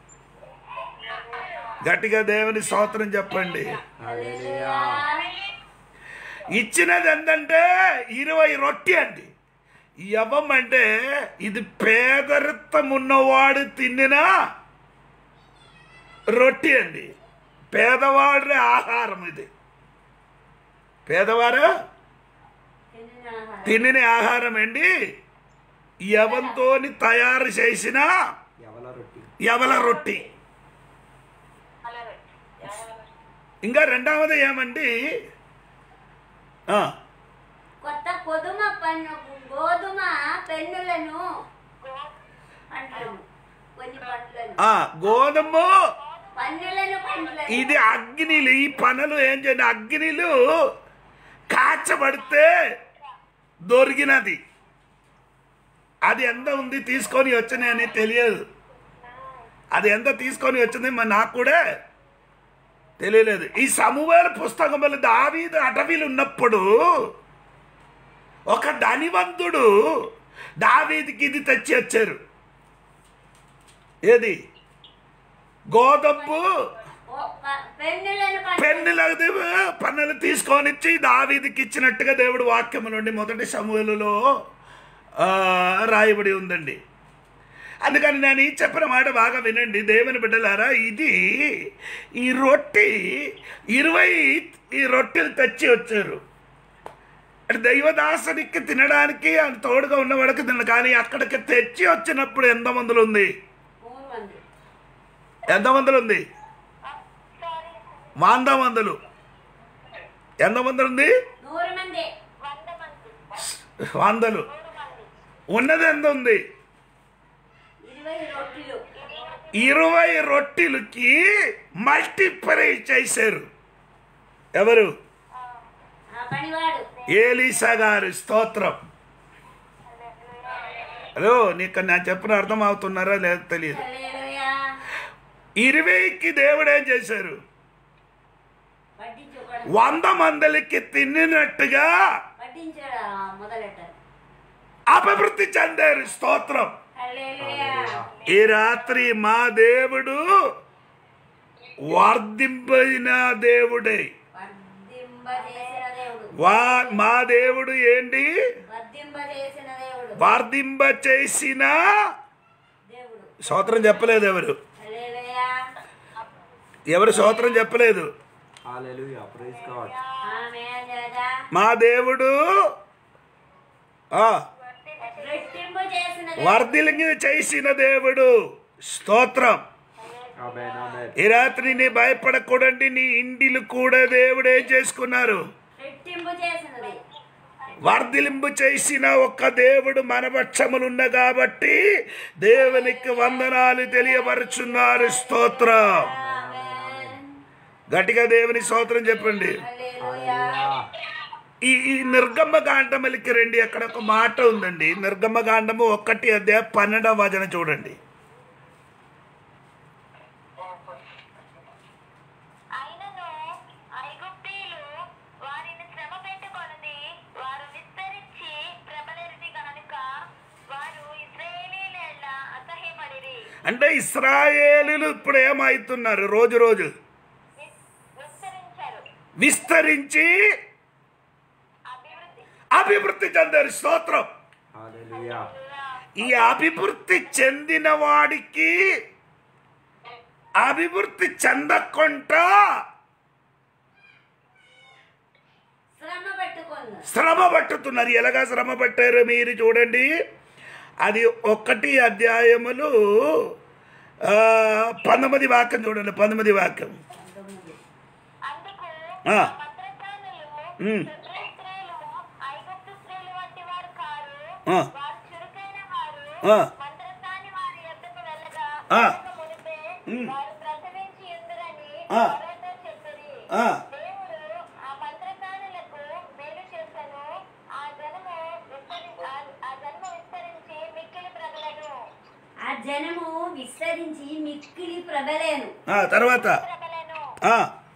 గట్టిగా దేవుని స్తోత్రం చెప్పండి హల్లెలూయా ఇచ్చినది ఏంటంటే ఇరవై రొట్టి అండి యవ్వమంటే ఇది పేదరిత్తం ఉన్నవాడు తిన్నిన రొట్టి అండి పేదవాడి ఆహారం ఇది పేదవారు తినిన ఆహారం. తినిన ఆహారం అండి యవంతోని తయారు చేసిన ఎవల రొట్టి యవల రొట్టి ఇంకా రెండవది ఏమండి ఆ, గోధుమ పన్ను గోధుమ పెన్నులను పండ్లను కొన్ని పండ్లను ఆ గోధుమ పన్నులను పండ్లను ఇది అగ్నిలు ఈ పనులు ఏం చేయండి అగ్నిలు కాచబడితే దొరికినది అది ఎంత ఉంది తీసుకొని వచ్చింది అని తెలియదు అది ఎంత తీసుకొని వచ్చింది మరి నాకు కూడా తెలియలేదు ఈ సమూహాల పుస్తకములు దావీదు అటవీలు ఉన్నప్పుడు ఒక ధనివంతుడు దావీదికి ఇది తెచ్చి వచ్చారు ఏది గోధుమ ఓ ప- పెన్నులను పండ్లను పెన్నులది పన్నులు తీసుకొని ఇచ్చి దావీదికి ఇచ్చినట్టుగా దేవుడు వాక్యము నుండి మొదటి సమూహలలో రాయబడి ఉందండి అందుకని నేను ఈ చెప్పిన మాట బాగా వినండి దేవుని బిడ్డలారా ఇది ఈ రొట్టి ఇరవై ఈ రొట్టెలు తెచ్చి వచ్చారు అంటే దైవదాసునికి తినడానికి ఆయన తోడుగా ఉన్నవాడికి తిన కానీ అక్కడికి తెచ్చి వచ్చినప్పుడు ఎంత మందులు ఉంది మూడు మంది ఎంత మందులు ఉంది సారీ వంద మందులు ఎంత మందులు ఉంది నూరు మంది వంద మంది వందలు నూరు మంది ఉన్నది ఎంత ఉంది ఇరవై రొట్టెలు ఇరవై రొట్టెలకి మల్టిప్లై చేశారు ఎవరు ఆ పనివాడు ఏలీసా గారు స్తోత్రం హలో నీకు నేను చెప్పిన అర్థం అవుతున్నారా లేదో తెలియదు హల్లెలూయా ఇరవైకి దేవుడు ఏం చేశారు పట్టించుకోవడం వంద మందికి తిన్నినట్టుగా పట్టించడం మొదలెట్టారు అభివృద్ధి చెందారు స్తోత్రం హల్లెలూయా ఈ రాత్రి మా దేవుడు వర్ధింపైన దేవుడే వర్ధింప చేసిన దేవుడు వా మా దేవుడు ఏంటి వర్ధింప చేసిన దేవుడు వర్ధింప చేసిన దేవుడు స్తోత్రం చెప్పలేదు ఎవరు హల్లెలూయా ఎవరు స్తోత్రం చెప్పలేదు Hallelujah. Praise God. ఆమేన్ జరగా మా దేవుడు ఆ, రెట్టింపు చేసిన దేవుడు వర్ధిల్లి చేసిన దేవుడు స్తోత్రం Amen. Amen. ఈ రాత్రి నీ భయపడకూడండి నీ ఇంటిలు కూడా దేవుడు ఏం చేసుకున్నారు రెట్టింపు చేసినది వర్ధిలింపు చేసిన ఒక్క దేవుడు మన పక్షములున్న కాబట్టి దేవునికి వందనాలు తెలియపరుచున్నారు స్తోత్రం ఆమేన్ గట్టిగా దేవుని స్తోత్రం చెప్పండి హల్లెలూయా ఈ ఈ నిర్గమ్మ కాండములకి రండి అక్కడ ఒక మాట ఉందండి నిర్గమ్మ కాండము ఒకటి అధ్యాయ పన్నెండవ వచనం చూడండి అయినను ఐగుప్తీయులు వారిని శ్రమ పెట్టుకొనిది వారు విస్తరించి ప్రబలరిది గనుక వారు ఇశ్రాయేలీల అసహ్యపడిరి అంటే ఇస్రాయేలులు ఇప్పుడు ఏమవుతున్నారు రోజు రోజు విస్- విస్తరించారు విస్తరించి అభివృద్ధి అభివృద్ధి చెందారు స్తోత్రం Hallelujah. ఈ అభివృద్ధి చెందిన వాడికి అభివృద్ధి చెందకుండా శ్రమ పెట్టుకుంది శ్రమ పట్టుతున్నారు ఎలాగా శ్రమ పట్టారు మీరు చూడండి అది ఒకటి అధ్యాయములు ఆ, పంతొమ్మిది వాక్యం చూడండి పంతొమ్మిది వాక్యం అందుకు ఆ. ఆ మంత్రసానులు ఉమ్. శుద్ర స్త్రీలు ఐగుప్తు స్త్రీలు వంటి వారు కారు ఆ. వారు చురుకైన వారు ఆ. మంత్రసాని వారి యొద్దకు వెళ్ళగా ఆ. వెళ్ళక మునిపే ఉమ్. వారు ప్రసవించి ఎందురని ఆ. ఫరోతో చెప్పిరి ఆ. దేవుడు ఆ మంత్రసానులకు మేలు చేసను ఆ జనము విస్తరి ఆ- ఆ జనము విస్తరించి మిక్కిలి ప్రబలను ఆ జనము విస్తరించి మిక్కిలి ప్రబలేను ఆ, తర్వాత ప్రబలను ఆ,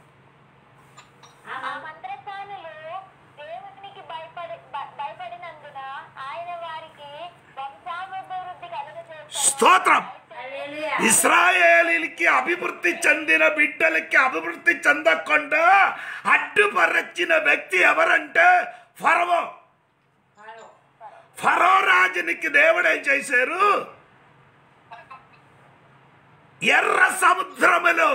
ఆ ఆ మంత్రసానులు దేవునికి భయపడి భ- భయపడినందున ఆయన వారికి వంశాభివృద్ధి కలుగజేస్తాడు స్తోత్రం హల్లెలూయా ఇస్రాయేలీలకి అభివృద్ధి చెందిన బిడ్డలకి అభివృద్ధి చెందకుండా అడ్డుపరచిన వ్యక్తి ఎవరంటే ఫరవో ఫరో. ఫరో రాజునికి దేవుడు ఏం చేశారు ఎర్ర సముద్రములో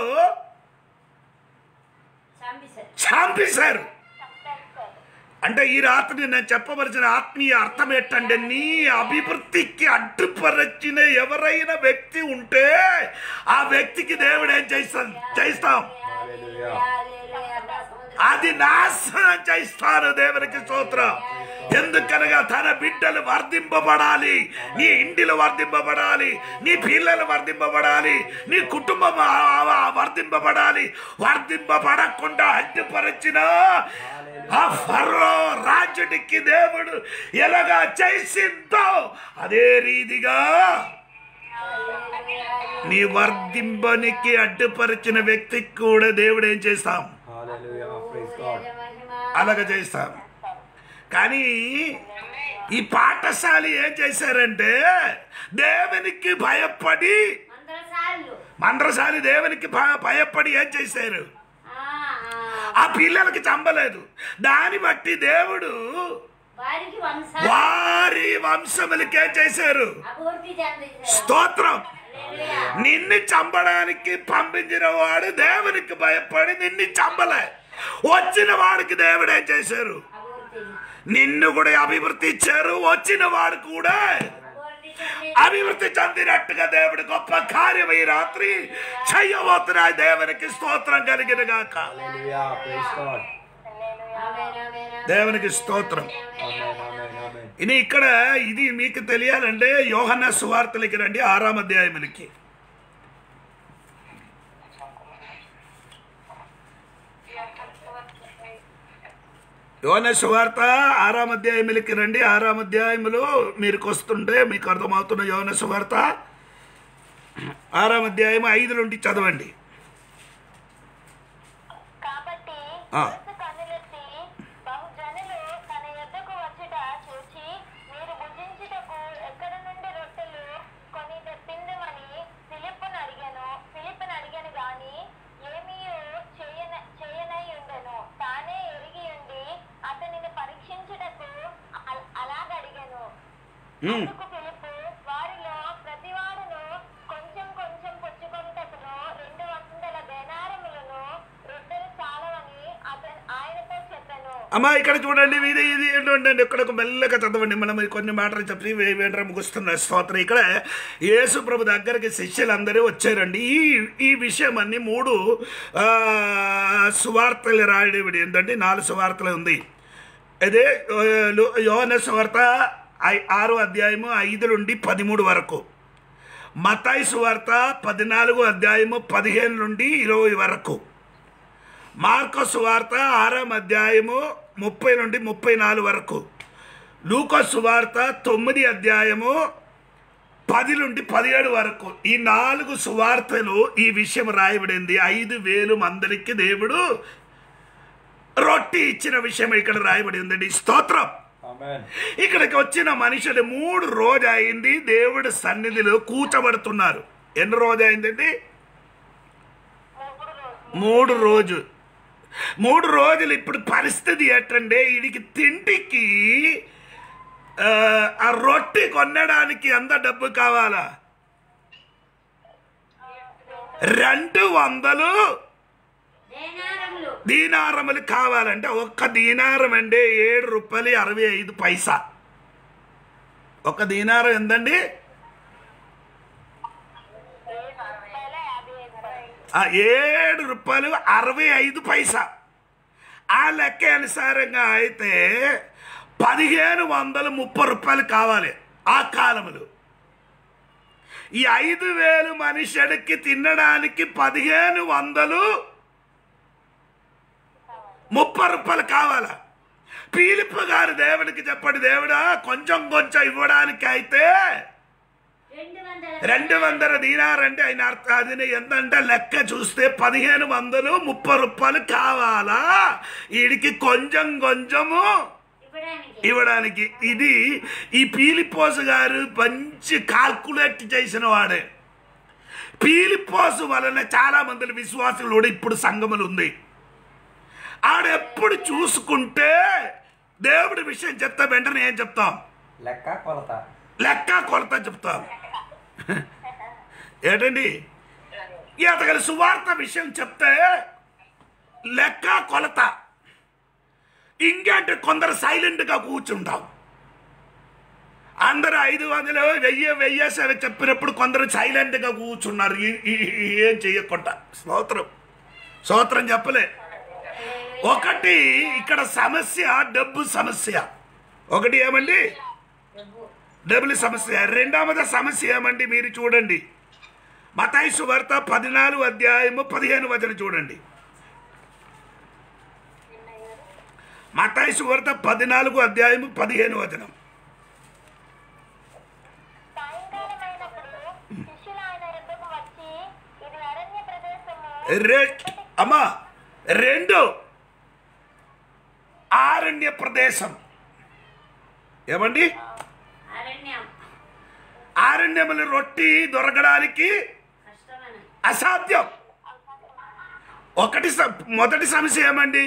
చంపేశారు చంపేశారు అంటే ఈ రాత్రి నేను చెప్పవలసిన ఆత్మీయ అర్థం ఏంటంటే నీ అభివృద్ధికి అడ్డుపరచిన ఎవరైనా వ్యక్తి ఉంటే ఆ వ్యక్తికి దేవుడు ఏం చేస్తాం చేస్తాం హల్లెలూయా హల్లెలూయా సముద్రం అది నాశనం చేస్తాను దేవునికి స్తోత్రం ఎందుకనగా తన బిడ్డలు వర్ధింపబడాలి నీ ఇంటిలో వర్ధింపబడాలి నీ పిల్లలు వర్ధింపబడాలి నీ కుటుంబం ఆ- ఆ- వర్ధింపబడాలి వర్ధింపబడకుండా అడ్డుపరచిన ఆ ఫరో రాజుడికి దేవుడు ఎలాగా చేసిందో అదే రీతిగా నీ వర్ధింపనికి అడ్డుపరిచిన వ్యక్తికి కూడా దేవుడు ఏం చేస్తాం Hallelujah. Praise God. అలాగ చేస్తాం కానీ ఈ పాఠశాల ఏం చేశారంటే దేవునికి భయపడి మంత్రసార్లు మంత్రశాలి దేవునికి భ- భయపడి ఏం చేశారు ఆ, ఆ, ఆ పిల్లలకి చంపలేదు దాన్ని బట్టి దేవుడు వారికి వంశ వారి వంశములకి ఏం చేశారు అభివృద్ధి చెందించారు స్తోత్రం హల్లెలూయా. నిన్ను చంపడానికి పంపించిన వాడు దేవునికి భయపడి నిన్ను చంపలే వచ్చిన వాడికి దేవుడు ఏం చేశారు అభివృద్ధి నిన్ను కూడా అభివృద్ధి ఇచ్చారు వచ్చిన వాడు కూడా అభివృద్ధి చెంది అభివృద్ధి చెందినట్టుగా దేవుడు గొప్ప కార్యం ఈ రాత్రి చెయ్యబోతున్నా దేవునికి స్తోత్రం కలిగిన గాక Hallelujah. Praise God. ఆమేన్, ఆమేన్, దేవునికి స్తోత్రం Amen. Amen. Amen. ఇది ఇక్కడ ఇది మీకు తెలియాలంటే యోహన్న సువార్తలకి రండి ఆరాం అధ్యాయములకి యోహన్న సువార్త ఆరాం అధ్యాయములకి రండి ఆరాం అధ్యాయములు మీకు వస్తుంటే మీకు అర్థమవుతున్న యోహన్న సువార్త ఆరాం అధ్యాయం ఐదు నుండి చదవండి కాబట్టి ఆ. యేసు కన్నులెత్తి బహుజనులు తన యొద్దకు వచ్చుట చూచి మీరు భుజించుటకు ఎక్కడ నుండి రొట్టెలు కొని తెప్పిందమని ఫిలిప్పును అడిగాను ఫిలిప్పును అడిగాను గాని ఏమీ చేయన చేయనై ఉండను తానే ఎరిగి ఉండి అతనిని పరీక్షించుటకు అల- అలాగడిగాను ఉమ్. అందుకు ఫిలిప్పు వారిలో ప్రతివాడును కొంచెం కొంచెం పుచ్చుకొనుటకును రెండు వందల దేనారములను రొట్టెలు చాలవని అతను ఆయనతో చెప్పాను అమ్మా ఇక్కడ చూడండి ఇది ఇది ఏంటంటే ఇక్కడ ఒక మెల్లగా చదవండి మనం ఈ కొన్ని మాటలు చెప్పి వే- వేండ్ర ముగుస్తున్న స్తోత్రం ఇక్కడ యేసు ప్రభు దగ్గరికి శిష్యులందరూ వచ్చారండి ఈ ఈ విషయం అన్ని మూడు ఆ, సువార్తలు రాయడం ఏంటంటే నాలుగు సువార్తలు ఉంది అదే యోన సువార్త ఐ- ఆరో అధ్యాయము ఐదు నుండి పదిమూడు వరకు మతాయి సువార్త పద్నాలుగు అధ్యాయము పదిహేను నుండి ఇరవై వరకు మార్కో సువార్త ఆరాం అధ్యాయము ముప్పై నుండి ముప్పై నాలుగు వరకు లూకో సువార్త తొమ్మిది అధ్యాయము పది నుండి పదిహేడు వరకు ఈ నాలుగు సువార్తలు ఈ విషయం రాయబడింది ఐదు వేలు మందరికి దేవుడు రొట్టి ఇచ్చిన విషయం ఇక్కడ రాయబడి ఉందండి స్తోత్రం Amen. ఇక్కడికి వచ్చిన మనుషులు మూడు రోజు అయింది దేవుడి సన్నిధిలో కూర్చబడుతున్నారు ఎన్ని రోజు అయిందండి మూడు రోజు మూడు రోజులు ఇప్పుడు పరిస్థితి ఏంటంటే వీడికి తిండికి ఆ, ఆ రొట్టె కొనడానికి ఎంత డబ్బు కావాలా రెండు వందలు దేనారములు దీనారములు కావాలంటే ఒక్క దీనారం అంటే ఏడు రూపాయలు అరవై ఐదు పైసా ఒక దీనారం ఎంతండి ఆ ఏడు రూపాయలు అరవై ఐదు పైసా ఆ లెక్క అనుసారంగా అయితే పదిహేను వందల ముప్పై రూపాయలు కావాలి ఆ కాలములు ఈ ఐదు వేలు మనుషుడికి తినడానికి పదిహేను వందలు ముప్పై రూపాయలు కావాలా పీలిపు గారు దేవుడికి చెప్పండి దేవుడా కొంచెం కొంచెం ఇవ్వడానికి అయితే రెండు వందల రెండు వందల దీనారంటే ఆయన అర్థం అది ఎంతంటే లెక్క చూస్తే పదిహేను వందలు ముప్పై రూపాయలు కావాలా వీడికి కొంచెం కొంచెము ఇవ్వడానికి ఇవ్వడానికి ఇది ఈ పీలిపోసు గారు మంచి కాల్కులేట్ చేసిన వాడే పీలిపోసు వలన చాలా మంది విశ్వాసులు కూడా ఇప్పుడు సంఘములు ఉంది ఆడెప్పుడు చూసుకుంటే దేవుడి విషయం చెప్తా వెంటనే ఏం చెప్తాం లెక్క కొలత లెక్క కొలత చెప్తాం ఏంటండి ఈతగల సువార్త విషయం చెప్తే లెక్క కొలత ఇంకేంటి కొందరు సైలెంట్గా కూర్చుంటాం అందరూ ఐదు వందలు వెయ్యి వెయ్యేసి చెప్పినప్పుడు కొందరు సైలెంట్గా కూర్చున్నారు ఈ- ఈ- ఈ- ఏం చెయ్యకుండా స్తోత్రం స్తోత్రం చెప్పలే ఒకటి ఇక్కడ సమస్య డబ్బు సమస్య ఒకటి ఏమండి డబ్బు డబుల్ సమస్య రెండవది సమస్య ఏమండి మీరు చూడండి మతాయిసు వార్త పద్నాలుగు అధ్యాయము పదిహేను వచనం చూడండి మతాయిసు వార్త పద్నాలుగు అధ్యాయము పదిహేను వచనం సాయంకాలమైనప్పుడు శిష్యులు ఆయన యొద్దకు వచ్చి ఇది అరణ్య ప్రదేశము రె అమ్మా రెండు ఆరణ్య ప్రదేశం ఏమండి అరణ్యం ఆరణ్యములు రొట్టి దొరకడానికి కష్టమని అసాధ్యం ఒకటి స- మొదటి సమస్య ఏమండి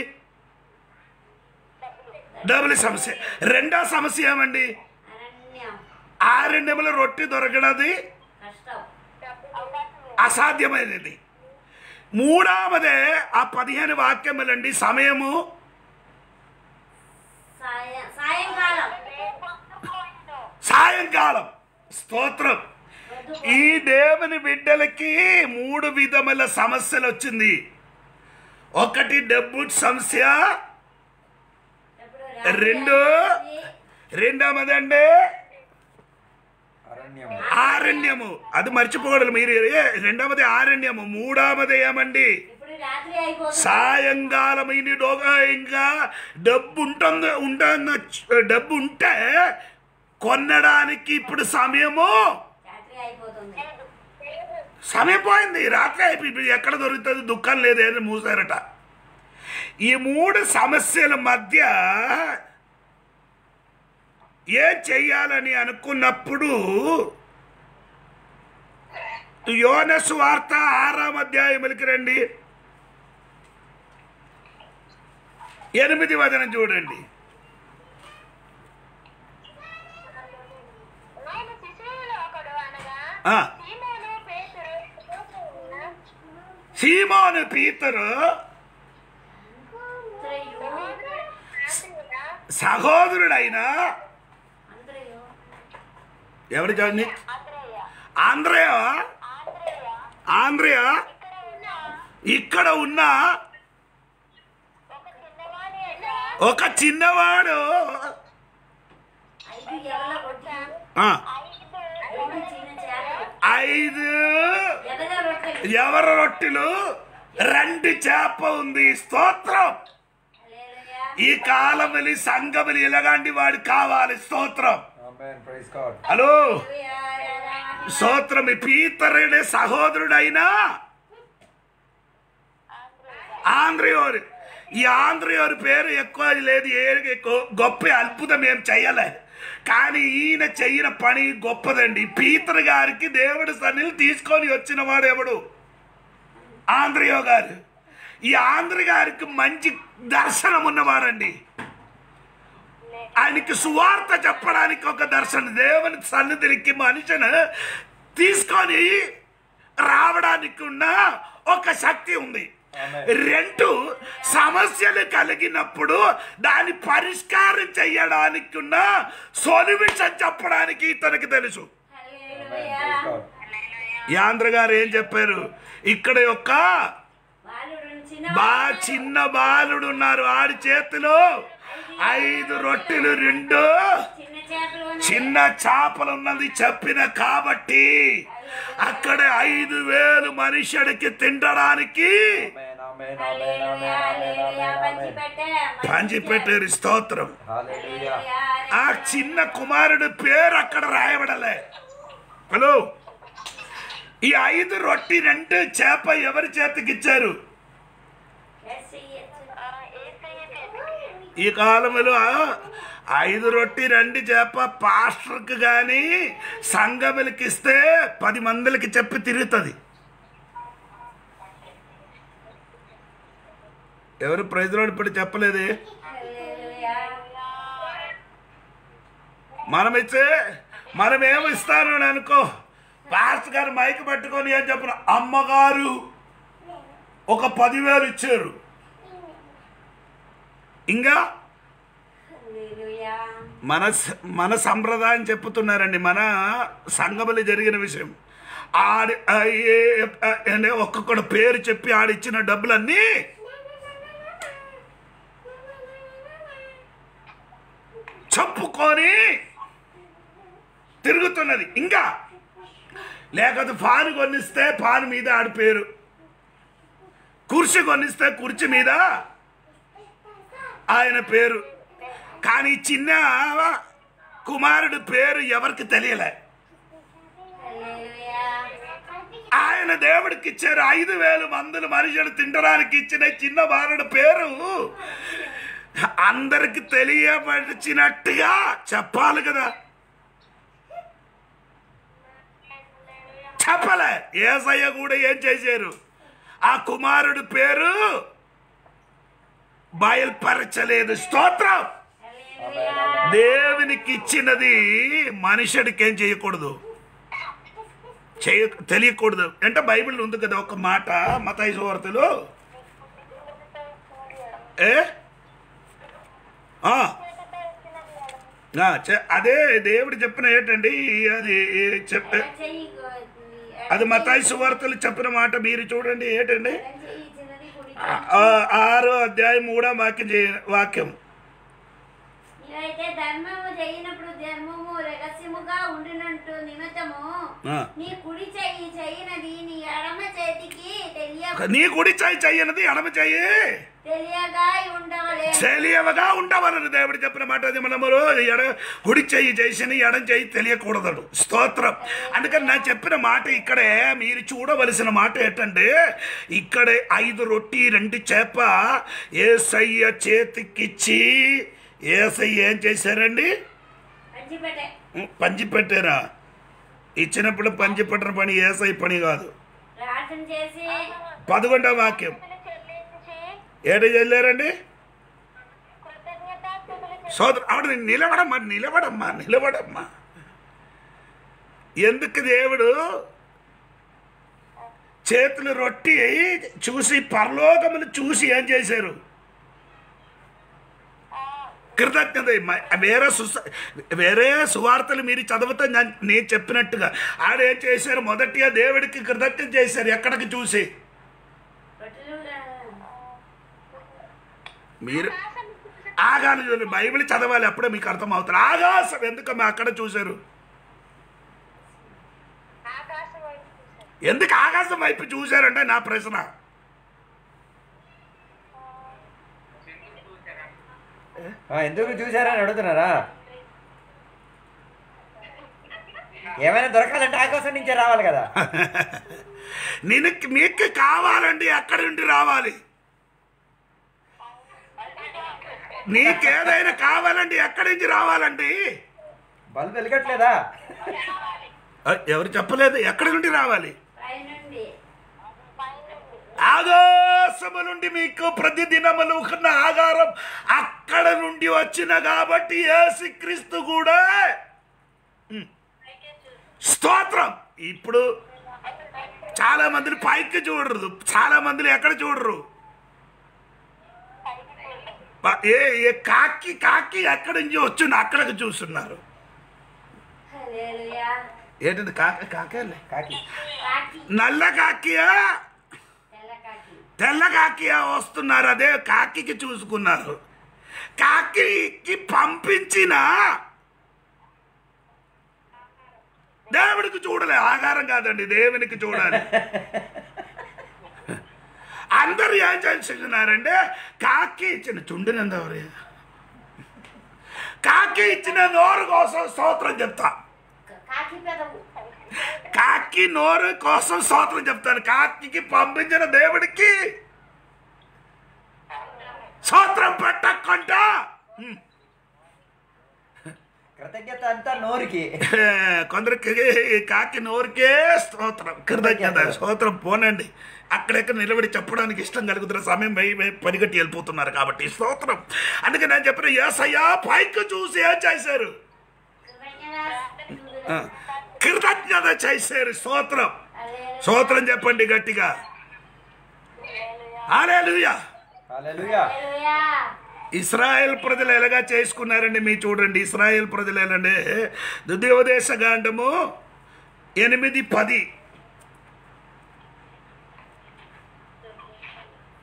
డబుల్ సమస్య రెండో సమస్య ఏమండి అరణ్యం ఆరణ్యములు రొట్టి దొరకడది కష్టం అసాధ్యమైనది మూడవదే ఆ పదిహేను వాక్యములండి సమయము సాయ సాయంకాలం సాయంకాలం స్తోత్రం వద్దు ఈ దేవుని బిడ్డలకి మూడు విధముల సమస్యలు వచ్చింది ఒకటి డబ్బు సమస్య ఎప్పుడు రెండు రెండవదండి అరణ్యం ఆరణ్యము అది మర్చిపోకూడదు మీరు ఏ, రెండవది ఆరణ్యము మూడవది ఏమండి ఇప్పుడు రాత్రి అయిపోతుంది సాయంకాలం ఇన్ని డోగా ఇంకా డబ్బు ఉంటుంది ఉంటున్న డబ్బు ఉంటే కొనడానికి ఇప్పుడు సమయము రాత్రి అయిపోతుంది సమయం పోయింది రాత్రి అయిపోయింది ఎక్కడ దొరుకుతుంది దుఃఖం లేదు అని మూసారట ఈ మూడు సమస్యల మధ్య ఏం చెయ్యాలని అనుకున్నప్పుడు యోనసు వార్త ఆరాం అధ్యాయములకి రండి ఎనిమిది వచనం చూడండి ఆయన శిశువులో ఒకడు అనగా ఆ, సీమోను పేతురు సీమోను పీతరు సహోదరుడైన అందరూ ఎవరి చదివి అంద్రయ్య ఆంధ్రయ ఆంద్రయ్య ఆంధ్రయ ఇక్కడ ఉన్న ఇక్కడ ఉన్న ఒక చిన్నవాడి అయిన ఒక చిన్నవాడు ఐదు ఎవల కొట్టి ఆ, ఐదు ఐదు చిన్న చేపలు ఐదు ఎదగ రొట్టెలు ఎవరి రొట్టెలు రెండు చేప ఉంది స్తోత్రం హల్లెలూయా. ఈ కాలమలి సంగమలి ఎలాంటి వాడు కావాలి స్తోత్రం Amen. Praise God. Hello hallelujah, Rama. స్తోత్రం ఈ పీతరుడే సహోదరుడైనా ఆంధ్రయోరు ఈ ఆంధ్రయోరు పేరు ఎక్కువ లేదు ఏ ఎక్కువ గొప్ప అద్భుతం ఏం చెయ్యలే కానీ ఈయన చెయ్యిన పని గొప్పదండి పీతర్ గారికి దేవుడి సన్నిలు తీసుకొని వచ్చిన వాడు ఎవడు ఆంధ్రయో గారు ఈ ఆంధ్ర గారికి మంచి దర్శనం ఉన్నవాడండి ఆయనకి సువార్త చెప్పడానికి ఒక దర్శనం దేవుని సన్నిధికి మనిషిని తీసుకొని రావడానికి ఉన్న ఒక శక్తి ఉంది Amen. రెండు సమస్యలు కలిగినప్పుడు దాని పరిష్కారం చేయడానికి ఉన్న సొల్యూషన్ చెప్పడానికి ఇతనికి తెలుసు హల్లెలూయా. Praise God. ఈ ఆంధ్ర గారు ఏం చెప్పారు ఇక్కడ యొక్క బాలుడు చిన్న బా చిన్న బాలుడు ఉన్నారు ఆడి చేతిలో ఐదు రొట్టెలు రెండు చిన్న చేపలు ఉన్నాయి. చిన్న చేపలు ఉన్నది చెప్పిన కాబట్టి అక్కడ ఐదు వేలు మనుషుడికి తినడానికి Amen. Amen. Amen. హల్లెలూయా, Amen. హల్లెలూయా. Amen. Amen. పంచిపెట్టే, పంచిపెట్టారు స్తోత్రం Hallelujah. ఆ చిన్న కుమారుడు పేరు అక్కడ రాయబడలే హలో ఈ ఐదు రొట్టి రెండు చేప ఎవరి చేతికి ఇచ్చారు ఎస్, ఎస్. ఆ, ఏసయ్య చేతికి ఈ కాలంలో ఆ ఐదు రొట్టి రెండు చేప పాస్టర్కి కానీ సంఘములకి ఇస్తే పది మందిలకి చెప్పి తిరుగుతుంది ఎవరు ప్రజలు ఇప్పుడు చెప్పలేదే హల్లెలూయా. మనం ఇచ్చే మనం ఏమి ఇస్తాను అని అనుకో పాస్టర్ గారు మైక్ పట్టుకొని ఏం చెప్పిన అమ్మగారు ఒక పదివేలు ఇచ్చారు ఇంకా హల్లెలూయా. మన స- మన సంప్రదాయం చెప్పుతున్నారండి మన సంగమలి జరిగిన విషయం ఆడి ఆ ఏ- ఆ- అనే ఒక్కొక్కడు పేరు చెప్పి ఆడిచ్చిన డబ్బులన్నీ చెప్పుకొని తిరుగుతున్నది ఇంకా లేకపోతే పాను కొనిస్తే పాను మీద ఆడి పేరు కుర్చీ కొనిస్తే కుర్చీ మీద ఆయన పేరు కానీ చిన్న కుమారుడు పేరు ఎవరికి తెలియలే హల్లెలూయా ఆయన దేవుడికి ఇచ్చారు ఐదు వేలు మందులు మనుషులు తినడానికి ఇచ్చిన చిన్న బాలుడు పేరు అందరికి తెలియపరిచినట్టుగా చెప్పాలి కదా చెప్పలే ఏసయ్య కూడా ఏం చేశారు ఆ కుమారుడు పేరు బయలుపరచలేదు స్తోత్రం దేవునికి ఇచ్చినది మనుషుడికి ఏం చేయకూడదు చేయ తెలియకూడదు అంటే బైబిల్ ఉంది కదా ఒక మాట మతాయి సువార్తలు ఏ ఆ. ఆ, చె- అదే దేవుడు చెప్పిన ఏంటండి అది చెప్పే ఎడం చెయ్యి గో- అది మతాయి సువార్తలు చెప్పిన మాట మీరు చూడండి ఏంటండి ఎడం చెయ్యి ఇచ్చినది కుడి ఆ- ఆ- ఆరో అధ్యాయం మూడో వాక్యం చేయ- వాక్యం నీవైతే ధర్మము చేయనప్పుడు ధర్మము రహస్యముగా ఉండినట్టు నిమిత్తము ఆ. నీ కుడి చెయ్యి చేయనది నీ ఎడమ చేతికి తెలియ నీ కుడి చేయి చెయ్యనది ఎడమ చెయ్యి తెలియగా ఉండవలే తెలియవగా ఉండవలని దేవుడు చెప్పిన మాట అది మనము ఎడ కుడి చెయ్యి చేసిన ఎడం చెయ్యి తెలియకూడదు స్తోత్రం అందుకని నేను చెప్పిన మాట ఇక్కడే మీరు చూడవలసిన మాట ఏంటంటే ఇక్కడే ఐదు రొట్టి రెండు చేప ఏసయ్య చేతికిచ్చి ఏసయ్య ఏం చేశారండి పంచిపెట్టే పంచి పెట్టారా ఇచ్చినప్పుడు పంచి పెట్టిన పని ఏసై పని కాదు ప్రార్థన చేసి పదకొండవ వాక్యం చెల్లించి ఏడు వెళ్ళారండి కృతజ్ఞతాస్తుతులు సోదరు ఆవిడ నిలబడమ్మా నిలబడమ్మా నిలబడమ్మా ఎందుకు దేవుడు చేతులు రొట్టి చూసి పరలోకములు చూసి ఏం చేశారు కృతజ్ఞత మ- వేరే సుస వేరే సువార్తలు మీరు చదివితే నేను నేను చెప్పినట్టుగా ఆడ ఏం చేశారు మొదటిగా దేవుడికి కృతజ్ఞత చేశారు ఎక్కడికి చూసి రొట్టెలు రా- మీరు ఆగాను చూడండి బైబిల్ చదవాలి అప్పుడే మీకు అర్థమవుతుంది ఆకాశం ఎందుకు అక్కడ చూశారు ఆకాశం వైపు చూశారు ఎందుకు ఆకాశం వైపు చూశారంటే నా ప్రశ్న ఆ, ఎందుకు చూసారని అడుగుతున్నారా ఏమైనా దొరకాలంటే ఆకాశం నుంచే రావాలి కదా నినకి మీకు కావాలండి ఎక్కడి నుండి రావాలి నీకేదైనా కావాలండి ఎక్కడి నుంచి రావాలండి బల్బు వెలగట్లేదా ఆ, ఎవరు చెప్పలేదు ఎక్కడి నుండి రావాలి పైనుండి ఆకాశము నుండి మీకు ప్రతి దినములు ఉన్న ఆధారం అక్కడ నుండి వచ్చిన కాబట్టి యేసుక్రీస్తు కూడా ఉమ్, స్తోత్రం ఇప్పుడు చాలా మందిని పైకి చూడరు చాలా మందిని ఎక్కడ చూడరు ప- ఏ ఏ కాకి కాకి ఎక్కడి నుంచి వచ్చింది అక్కడికి చూస్తున్నారు హల్లెలూయా ఏంటంటే కాక కాకేలే కాకి కాకి నల్ల కాకియా తెల్ల కాకి తెల్ల కాకియా వస్తున్నారు అదే కాకికి చూసుకున్నారు కాకికి పంపించిన దేవుడికి చూడలే ఆహారం కాదండి దేవునికి చూడాలి అందరు ఏం చేస్తున్నారంటే కాకి ఇచ్చిన చుండినందవరు కాకి ఇచ్చిన నోరు కోసం స్తోత్రం చెప్తా కాకి పెదవు కాకి నోరు కోసం స్తోత్రం చెప్తాను కాకికి పంపించిన దేవుడికి స్తోత్రం పెట్టకుండా హ్మ్. కృతజ్ఞత అంతా నోరుకి కొందరికి కాకి నోరుకే స్తోత్రం కృతజ్ఞత స్తోత్రం పోనండి అక్కడెక్కడ నిలబడి చెప్పడానికి ఇష్టం కలుగుతున్న సమయం వై- వై- పనిగట్టి వెళ్ళిపోతున్నారు కాబట్టి స్తోత్రం అందుకే నేను చెప్పిన ఏసయ్యా పైకి చూసి ఏం చేశారు ఆ, కృతజ్ఞత చేశారు స్తోత్రం స్తోత్రం చెప్పండి గట్టిగా హల్లెలూయా హల్లెలూయా హల్లెలూయా ఇస్రాయేల్ ప్రజలు ఎలాగా చేసుకున్నారండి మీరు చూడండి ఇస్రాయేల్ ప్రజలు ఎలాంటే దుద్యోదేశ గాండము ఎనిమిది పది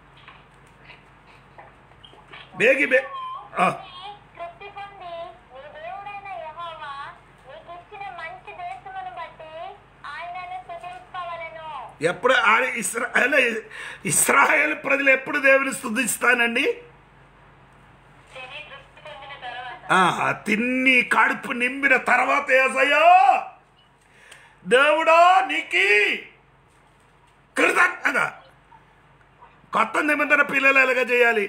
బేగి బే ఆ, తృప్తి పొంది నీ ఎప్పుడు ఆ ఇస్రాయల్ ఇస్రాయేల్ ప్రజలు ఎప్పుడు దేవుని స్థుతిస్తానండి తిని తృప్తి పొందిన తర్వాత ఆ, తిన్ని కడుపు నింపిన తర్వాత ఏసయ్యా దేవుడా నీకి కృతజ్ఞత కొత్త నిబంధన పిల్లలు ఎలాగ చేయాలి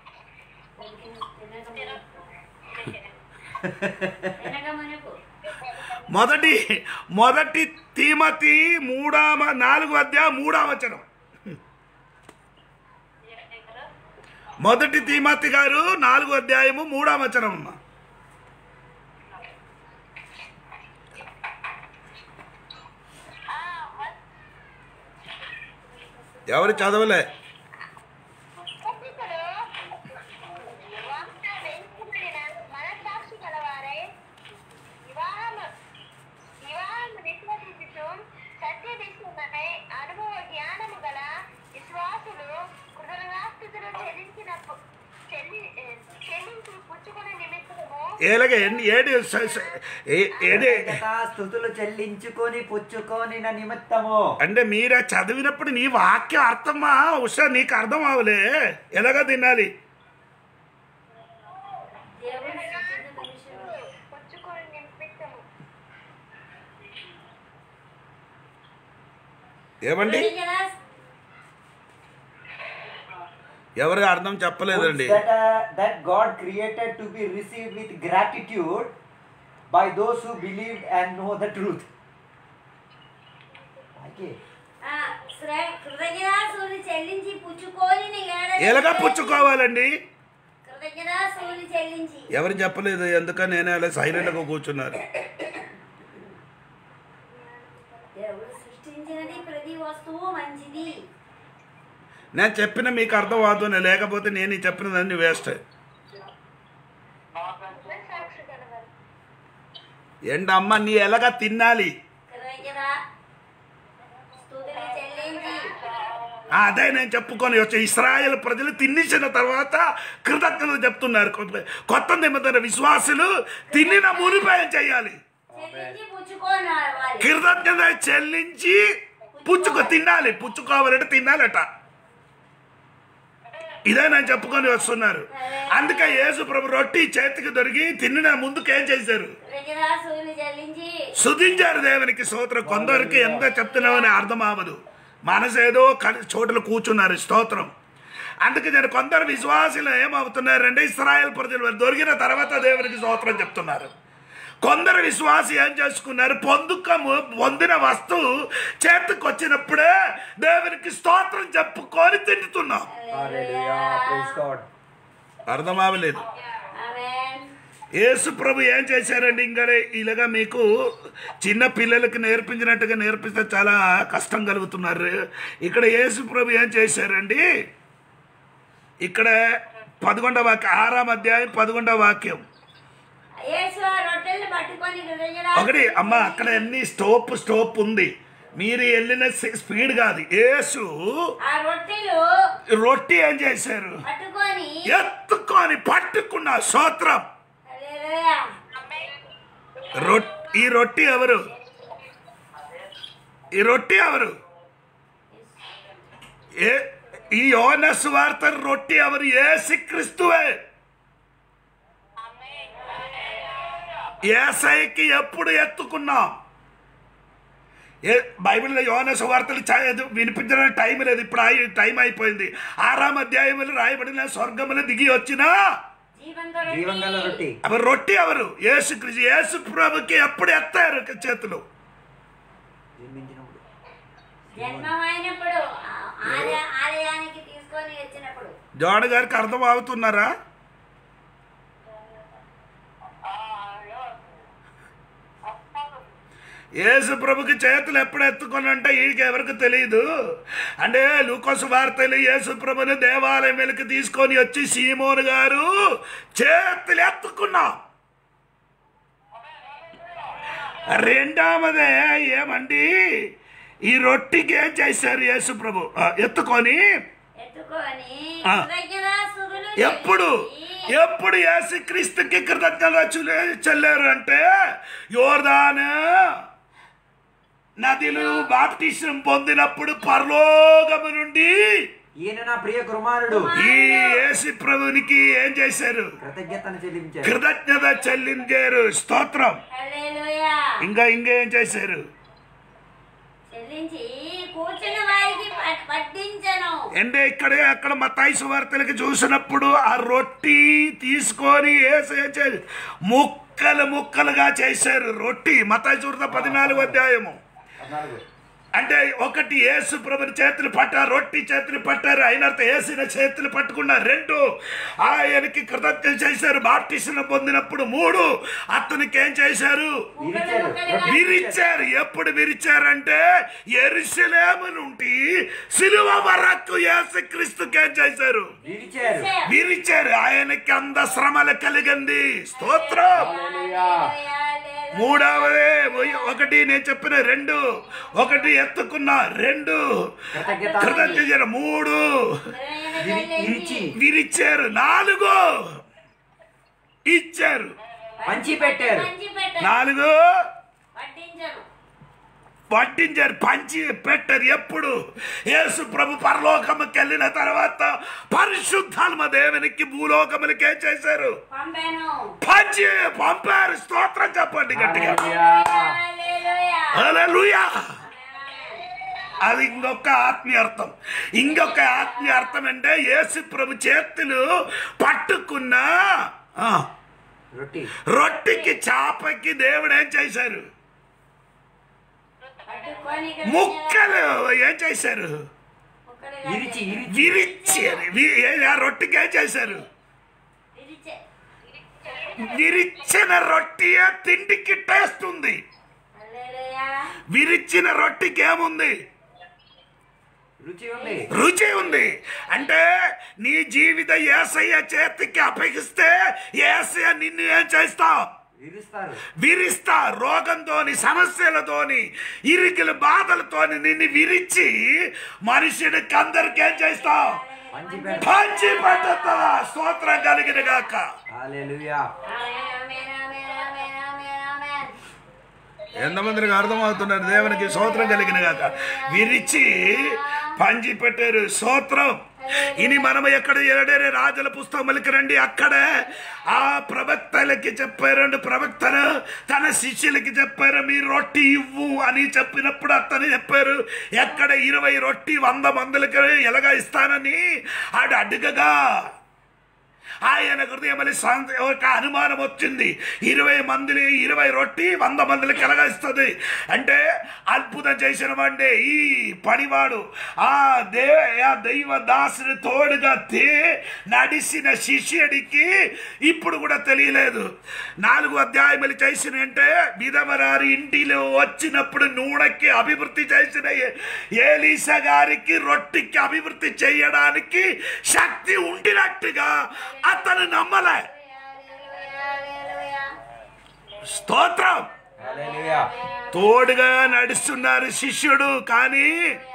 వెనక మనకు మొదటి మొదటి తీమతి మూడామ నాలుగు అధ్యాయం మూడామ వచనం మొదటి తీమతి గారు నాలుగు అధ్యాయము మూడామ వచనం అమ్మా ఎవరు చదవలే కన్యకలు వాక్య వెంకుడిన మనస్సాక్షి గలవారై వివాహము వివాహము విశ్వసించుతూ సత్య విషయమై అనుభవ జ్ఞానము గల విశ్వాసులు కృతజ్ఞాస్తుతులు చెల్లించినప్పుడు చెల్లి చెల్లించి పుచ్చుకునే నిమిత్తము ఏలాగే ఎన్ని ఏడు స- స- ఏ- ఏడే కృతజ్ఞతా స్థుతులు చెల్లించుకొని పుచ్చుకొని నా నిమిత్తము అంటే మీరే చదివినప్పుడు నీ వాక్యం అర్థమా ఉషా నీకు అర్థం అవలే ఎలాగ తినాలి దేవుని స్తుతించు మనుషులు. పుచ్చుకునే నిమిత్తము ఏమండి కృతజ్ఞత ఎవరు అర్థం చెప్పలేదండి that, uh, that God created to be received with gratitude by those who believed and know the truth. Okay. ఆ, శ్రే- కృతజ్ఞతాస్తుతులు చెల్లించి పుచ్చుకొని నీ ఏడ- ఎలాగ పుచ్చుకోవాలండి కృతజ్ఞతాస్తుతులు చెల్లించి ఎవరు చెప్పలేదు ఎందుకని నేను అలా సైలెంట్గా కూర్చున్నారు దేవుడు సృష్టించినది ప్రతి వస్తువు మంచిది నేను చెప్పిన మీకు అర్థం అవుతుంది లేకపోతే నేను ఈ చెప్పినదన్నీ వేస్ట్ సాక్షి గలవారు ఏంటమ్మా నీ ఎలాగ తినాలి కృతజ్ఞత స్తుతులు చెల్లించి ఆ, అదే నేను చెప్పుకొని వచ్చి ఇస్రాయేల్ ప్రజలు తినేసిన తర్వాత కృతజ్ఞత చెప్తున్నారు కొత్త- కొత్త నిబంధన విశ్వాసులు తిన్నిన మునిపేం చేయాలి చెల్లించి పుచ్చుకొని రావాలి కృతజ్ఞత చెల్లించి పుచ్చుకో తినాలి పుచ్చుకోవాలంటే తినాలట ఇదే నేను చెప్పుకొని వస్తున్నారు అందుకే యేసు ప్రభు రొట్టి చేతికి దొరికి తిన్న ముందుకు ఏం చేశారు కృతజ్ఞతాస్తుతులు చెల్లించి శుద్ధించారు దేవునికి స్తోత్రం కొందరికి ఎంత చెప్తున్నామని అర్థం అవ్వదు మనసు ఏదో క- చోటులు కూర్చున్నారు స్తోత్రం అందుకే నేను కొందరు విశ్వాసులు ఏమవుతున్నారంటే ఇస్రాయేల్ ప్రజలు దొరికిన తర్వాత దేవునికి స్తోత్రం చెప్తున్నారు కొందరు విశ్వాసి ఏం చేసుకున్నారు పొందుకము పొందిన వస్తువు చేతికి వచ్చినప్పుడే దేవునికి స్తోత్రం చెప్పుకొని తింటున్నాం Hallelujah. Praise God. అర్థం అవ్వలేదు ఆమేన్ యేసు ప్రభు ఏం చేశారండి ఇంకా ఇలాగా మీకు చిన్న పిల్లలకి నేర్పించినట్టుగా నేర్పిస్తే చాలా కష్టం కలుగుతున్నారు ఇక్కడ యేసు ప్రభు ఏం చేశారండి ఇక్కడ పదకొండవ వాక్యం ఆరాం అధ్యాయం పదకొండవ వాక్యం యేసు ఆ రొట్టెలు పట్టుకొని కృతజ్ఞత ఒకటి అమ్మ అక్కడ ఎన్ని స్టోప్ స్టోప్ ఉంది మీరు వెళ్ళిన సి- స్పీడ్ కాదు యేసు ఆ రొట్టెలు రొట్టి ఏం చేశారు పట్టుకొని ఎత్తుకొని పట్టుకున్న స్తోత్రం హల్లెలూయా రొట్ ఈ రొట్టి ఎవరు ఈ రొట్టి ఎవరు ఏ ఈ యోన సువార్త రొట్టి ఎవరు ఏసుక్రీస్తువే ఏసైకి ఎప్పుడు ఎత్తుకున్నాం ఏ బైబిల్లో యోన సువార్తలు చ- వినిపించడానికి టైం లేదు ఇప్పుడు అయి- టైం అయిపోయింది ఆరాం అధ్యాయములు రాయబడిన స్వర్గములు దిగి వచ్చిన జీవంతో జీవంగల రొట్టి అవి రొట్టి ఎవరు యేసు క్రీస్తు యేసు ప్రభుకి ఎప్పుడు ఎత్తారు చేతులు జన్మించినప్పుడు జన్మమైనప్పుడు ఆ- ఆలయ ఆలయానికి తీసుకొని వచ్చినప్పుడు జోడ గారికి అర్థం అవుతున్నారా యేసు ప్రభుకి చేతులు ఎప్పుడు ఎత్తుకొని అంటే వీడికి ఎవరికి తెలియదు అంటే లూకోసు వార్తలు యేసు ప్రభుని దేవాలయం వెలికి తీసుకొని వచ్చి సీమోను గారు చేతులు ఎత్తుకున్నాం రెండవదే ఏమండి ఈ రొట్టికి ఏం చేశారు యేసు ప్రభు ఆ, ఎత్తుకొని ఎత్తుకొని ఆ. కృతజ్ఞతాస్తుతులు ఎప్పుడు చెల్లించి, ఎప్పుడు యేసుక్రీస్తుకి కృతజ్ఞత చెల్లారు అంటే యోర్దాను నదిలు బాప్టిజం పొందినప్పుడు పరలోకము నుండి ఈయన నా ప్రియ కుమారుడు ఈ యేసు ప్రభునికి ఏం చేశారు కృతజ్ఞతను చెల్లించారు కృతజ్ఞత చెల్లించారు స్తోత్రం హల్లెలూయా ఇంకా ఇంకా ఏం చేశారు చెల్లించి కూర్చున్న వారికి పట్- పట్టించను అంటే ఇక్కడ అక్కడ మతాయి సువార్తలకి చూసినప్పుడు ఆ రొట్టి తీసుకొని వేసేసారు ముక్కలు ముక్కలుగా చేశారు రొట్టి మతాయి సువార్త పద్నాలుగు అధ్యాయము పద్నాలుగు అంటే ఒకటి యేసు ప్రభుని చేతులు పట్టారు రొట్టి చేతులు పట్టారు అయిన వేసిన చేతులు పట్టుకున్నారు రెండు ఆయనకి కృతజ్ఞత చేశారు బాప్టిషన్ పొందినప్పుడు మూడు అతనికి ఏం చేశారు విరిచారు రొట్టె విరిచారు ఎప్పుడు విరిచారంటే ఎరుసలేము నుండి సిలువ వరకు యేసుక్రీస్తుకి ఏం చేశారు విరిచారు విరిచారు ఆయనకి అంద శ్రమలు కలిగింది స్తోత్రం హల్లెలూయా. మూడవదే ఒకటి నేను చెప్పిన రెండు ఒకటి ఎత్తుకున్న రెండు కృతజ్ఞత కృతజ్ఞత మూడు విరి- విరిచి విరిచారు నాలుగు ఇచ్చారు పంచి పెట్టారు పంచి పెట్టను నాలుగు పట్టించను పట్టించారు పంచి పెట్టారు ఎప్పుడు యేసు ప్రభు పరలోకముకి వెళ్ళిన తర్వాత పరిశుద్ధాత్మ దేవునికి భూలోకములకి ఏం చేశారు పంపాను పంచి పంపారు స్తోత్రం చెప్పండి గట్టిగా హల్లెలూయా. హల్లెలూయా హల్లెలూయా అది ఇంకొక ఆత్మీయ అర్థం ఇంకొక ఆత్మీయ అర్థం అంటే యేసు ప్రభు చేతులు పట్టుకున్న ఆ, రొట్టి రొట్టెకి చాపకి దేవుడు ఏం చేశారు పట్టుకొని ఇక్కడ ముక్కలు ఏం చేశారు ముక్కలుగా విరిచి విరిచి విరిచారు వి- ఏ- ఆ రొట్టెకి ఏం చేశారు విరిచే విరిచిన రొట్టె తిండికి టేస్ట్ ఉంది హల్లెలూయా విరిచిన రొట్టెకి ఏముంది రుచి ఉంది రుచి ఉంది అంటే నీ జీవిత ఏసయ్య చేతికి అప్పగిస్తే ఏసయ్య నిన్ను ఏం చేస్తావు విరుస్తారు విరిస్తా రోగంతోని సమస్యలతోని ఇరికిల బాధలతోని నిన్ను విరిచి మనిషికి అందరికి ఏం చేస్తావు పంచి పెట్ట పంచి పట్టతా స్తోత్రం కలిగిన గాక హల్లెలూయా ఆమేన్ ఆమేన్ ఆమేన్ ఆమేన్ ఆమేన్ ఆమేన్ ఎంతమందికి అర్థమవుతున్నారు దేవునికి స్తోత్రం కలిగిన గాక విరిచి పంచి పెట్టారు స్తోత్రం ఇని మనం ఎక్కడ ఏడేరే రాజుల పుస్తకములకి రండి అక్కడే ఆ ప్రవక్తలకి చెప్పారండి ప్రవక్తలు తన శిష్యులకి చెప్పారు మీ రొట్టి ఇవ్వు అని చెప్పినప్పుడు అతను చెప్పారు ఎక్కడ ఇరవై రొట్టి వంద మందులకి ఎలాగా ఇస్తానని ఆడు అడుగగా ఆయన హృదయమని శాంతి ఒక అనుమానం వచ్చింది ఇరవై మందిని ఇరవై రొట్టి వంద మందికి ఎలాగిస్తుంది అంటే అద్భుతం చేసిన వాడే ఈ పనివాడు ఆ దే ఆ దైవ దాసుని తోడుగా తే నడిసిన శిష్యుడికి ఇప్పుడు కూడా తెలియలేదు నాలుగు అధ్యాయములు చేసిన అంటే విధవరారి ఇంటిలో వచ్చినప్పుడు నూనెకి అభివృద్ధి చేసిన ఏ- ఏలీసా గారికి రొట్టికి అభివృద్ధి చేయడానికి శక్తి ఉండినట్టుగా అతను నమ్మలే హల్లెలూయా హల్లెలూయా స్తోత్రం హల్లెలూయా తోడుగా నడుస్తున్నారు శిష్యుడు కానీ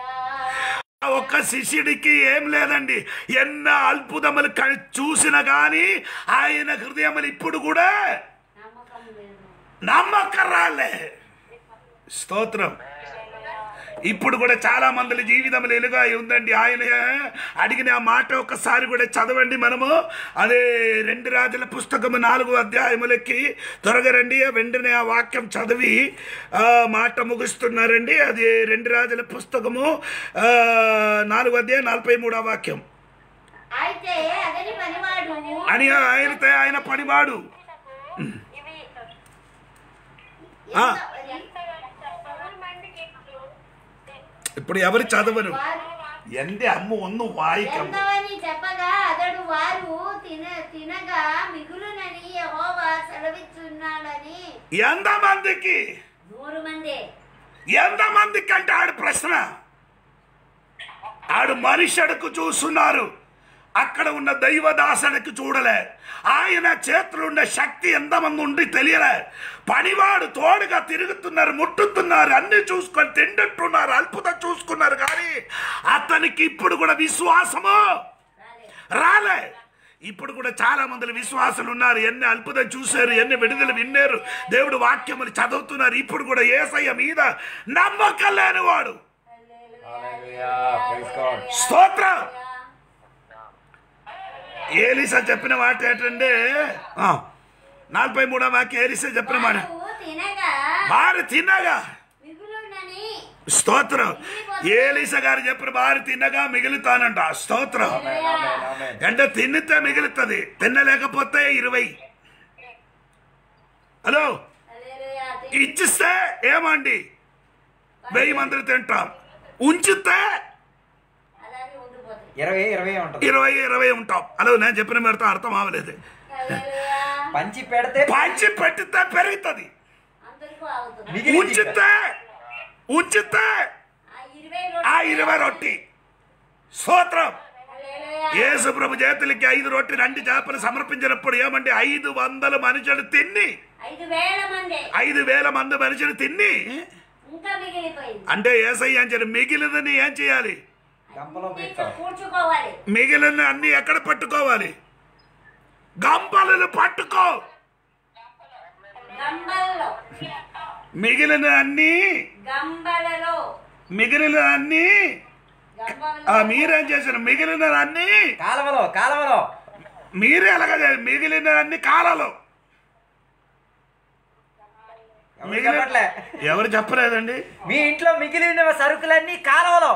ఆ ఒక్క శిష్యుడికి ఏం లేదండి ఎన్న అద్భుతములు క- చూసినా కానీ ఆయన హృదయములు ఇప్పుడు కూడా నమ్మకం లేదు నమ్మకం రాలే స్తోత్రం ఇప్పుడు కూడా చాలా మంది జీవితంలో ఎలుగా ఉందండి ఆయన అడిగిన ఆ మాట ఒకసారి కూడా చదవండి మనము అదే రెండు రాజుల పుస్తకము నాలుగు అధ్యాయములకి త్వరగా రండి వెంటనే ఆ వాక్యం చదివి ఆ మాట ముగుస్తున్నారండి అది రెండు రాజుల పుస్తకము ఆ, నాలుగు అధ్యాయం నలభై మూడో వాక్యం అయితే అతని పనివాడు అని ఆయనతో ఆయన పనివాడు ఇవి ఆ. ఎంత- పవన్ మందికి ఇప్పుడు ఎవరు చదవరు వారు ఎందే అమ్మ ఒన్ను వాయికమ్మ ఎందవని చెప్పగా అతడు వారు తిన తినగా మిగులునని యెహోవా సెలవిస్తున్నాడని ఎంతమందికి నూరు మంది ఎంతమందికి అంటే ఆడు ప్రశ్న ఆడు మనుషుడుకు చూస్తున్నారు అక్కడ ఉన్న దైవదాసనకు చూడలే ఆయన చేతులు ఉన్న శక్తి ఎంతమంది ఉండి తెలియలే పనివాడు తోడుగా తిరుగుతున్నారు ముట్టుతున్నారు అన్ని చూసుకొని తింటున్నారు అల్పుతం చూసుకున్నారు కానీ అతనికి ఇప్పుడు కూడా విశ్వాసము రాలేదు. రాలే ఇప్పుడు కూడా చాలా మంది విశ్వాసులు ఉన్నారు ఎన్ని అద్భుతం చూశారు ఎన్ని విడుదల విన్నారు దేవుడు వాక్యములు చదువుతున్నారు ఇప్పుడు కూడా ఏసయ్య మీద నమ్మకం లేనివాడు Hallelujah. Praise God. స్తోత్రం ఏలిసా చెప్పిన మాట ఏంటంటే ఆ, నలభై మూడో వాక్య ఏలిసా చెప్పిన మాట వారు తినగా వారు తిన్నగా మిగులునని స్తోత్రం ఏలిస గారు చెప్పిన వారు తిన్నగా మిగులుతానంట స్తోత్రం Amen. Amen. Amen. అంటే తిన్నితే మిగులుతుంది తినలేకపోతే ఇరవై హలో హల్లెలూయా. ఇచ్చిస్తే ఏమండి వెయ్యి మందిని తింటాం ఉంచితే అలాగే ఉండిపోతుంది ఇరవై ఇరవై ఉంటుంది ఇరవై ఇరవై ఉంటాం హలో నేను చెప్పిన మీరుతో అర్థం అవ్వలేదు హల్లెలూయా. పంచి పెడితే పంచి పెట్టితే పెరుగుతుంది అందరికీ అవుతుంది మిగిలింది ఉంచితే ఉంచితే ఆ ఇరవై ఆ రొట్టెలు. ఇరవై రొట్టి స్తోత్రం హల్లెలూయా. యేసు ప్రభు చేతులకి ఐదు రొట్టి రెండు చేపలు సమర్పించినప్పుడు ఏమంటే ఐదు వందల మనుషులు తిని ఐదు వేల మంది ఐదు వేల మంది మనుషులు తిని ఇంకా మిగిలిపోయింది అంటే ఏసయ్య అని చెప్పి మిగిలినని ఏం చేయాలి గంపలో ఇంకా పెడతాం కూర్చుకోవాలి మిగిలిన అన్ని ఎక్కడ పట్టుకోవాలి గంపలను పట్టుకో గంబల్లో మిగిలిన అన్ని గంబలలో మిగిలిన అన్ని గంబలలో ఆ, మీరేం చేశారు మిగిలిన అన్ని కాలువలో కాలువలో మీరే ఎలాగ చేయాలి? మిగిలిన అన్ని కాలాలు ఎవరు మిగిలిన చెప్పట్లే ఎవరు చెప్పలేదండి మీ ఇంట్లో మిగిలిన సరుకులన్నీ కాలువలో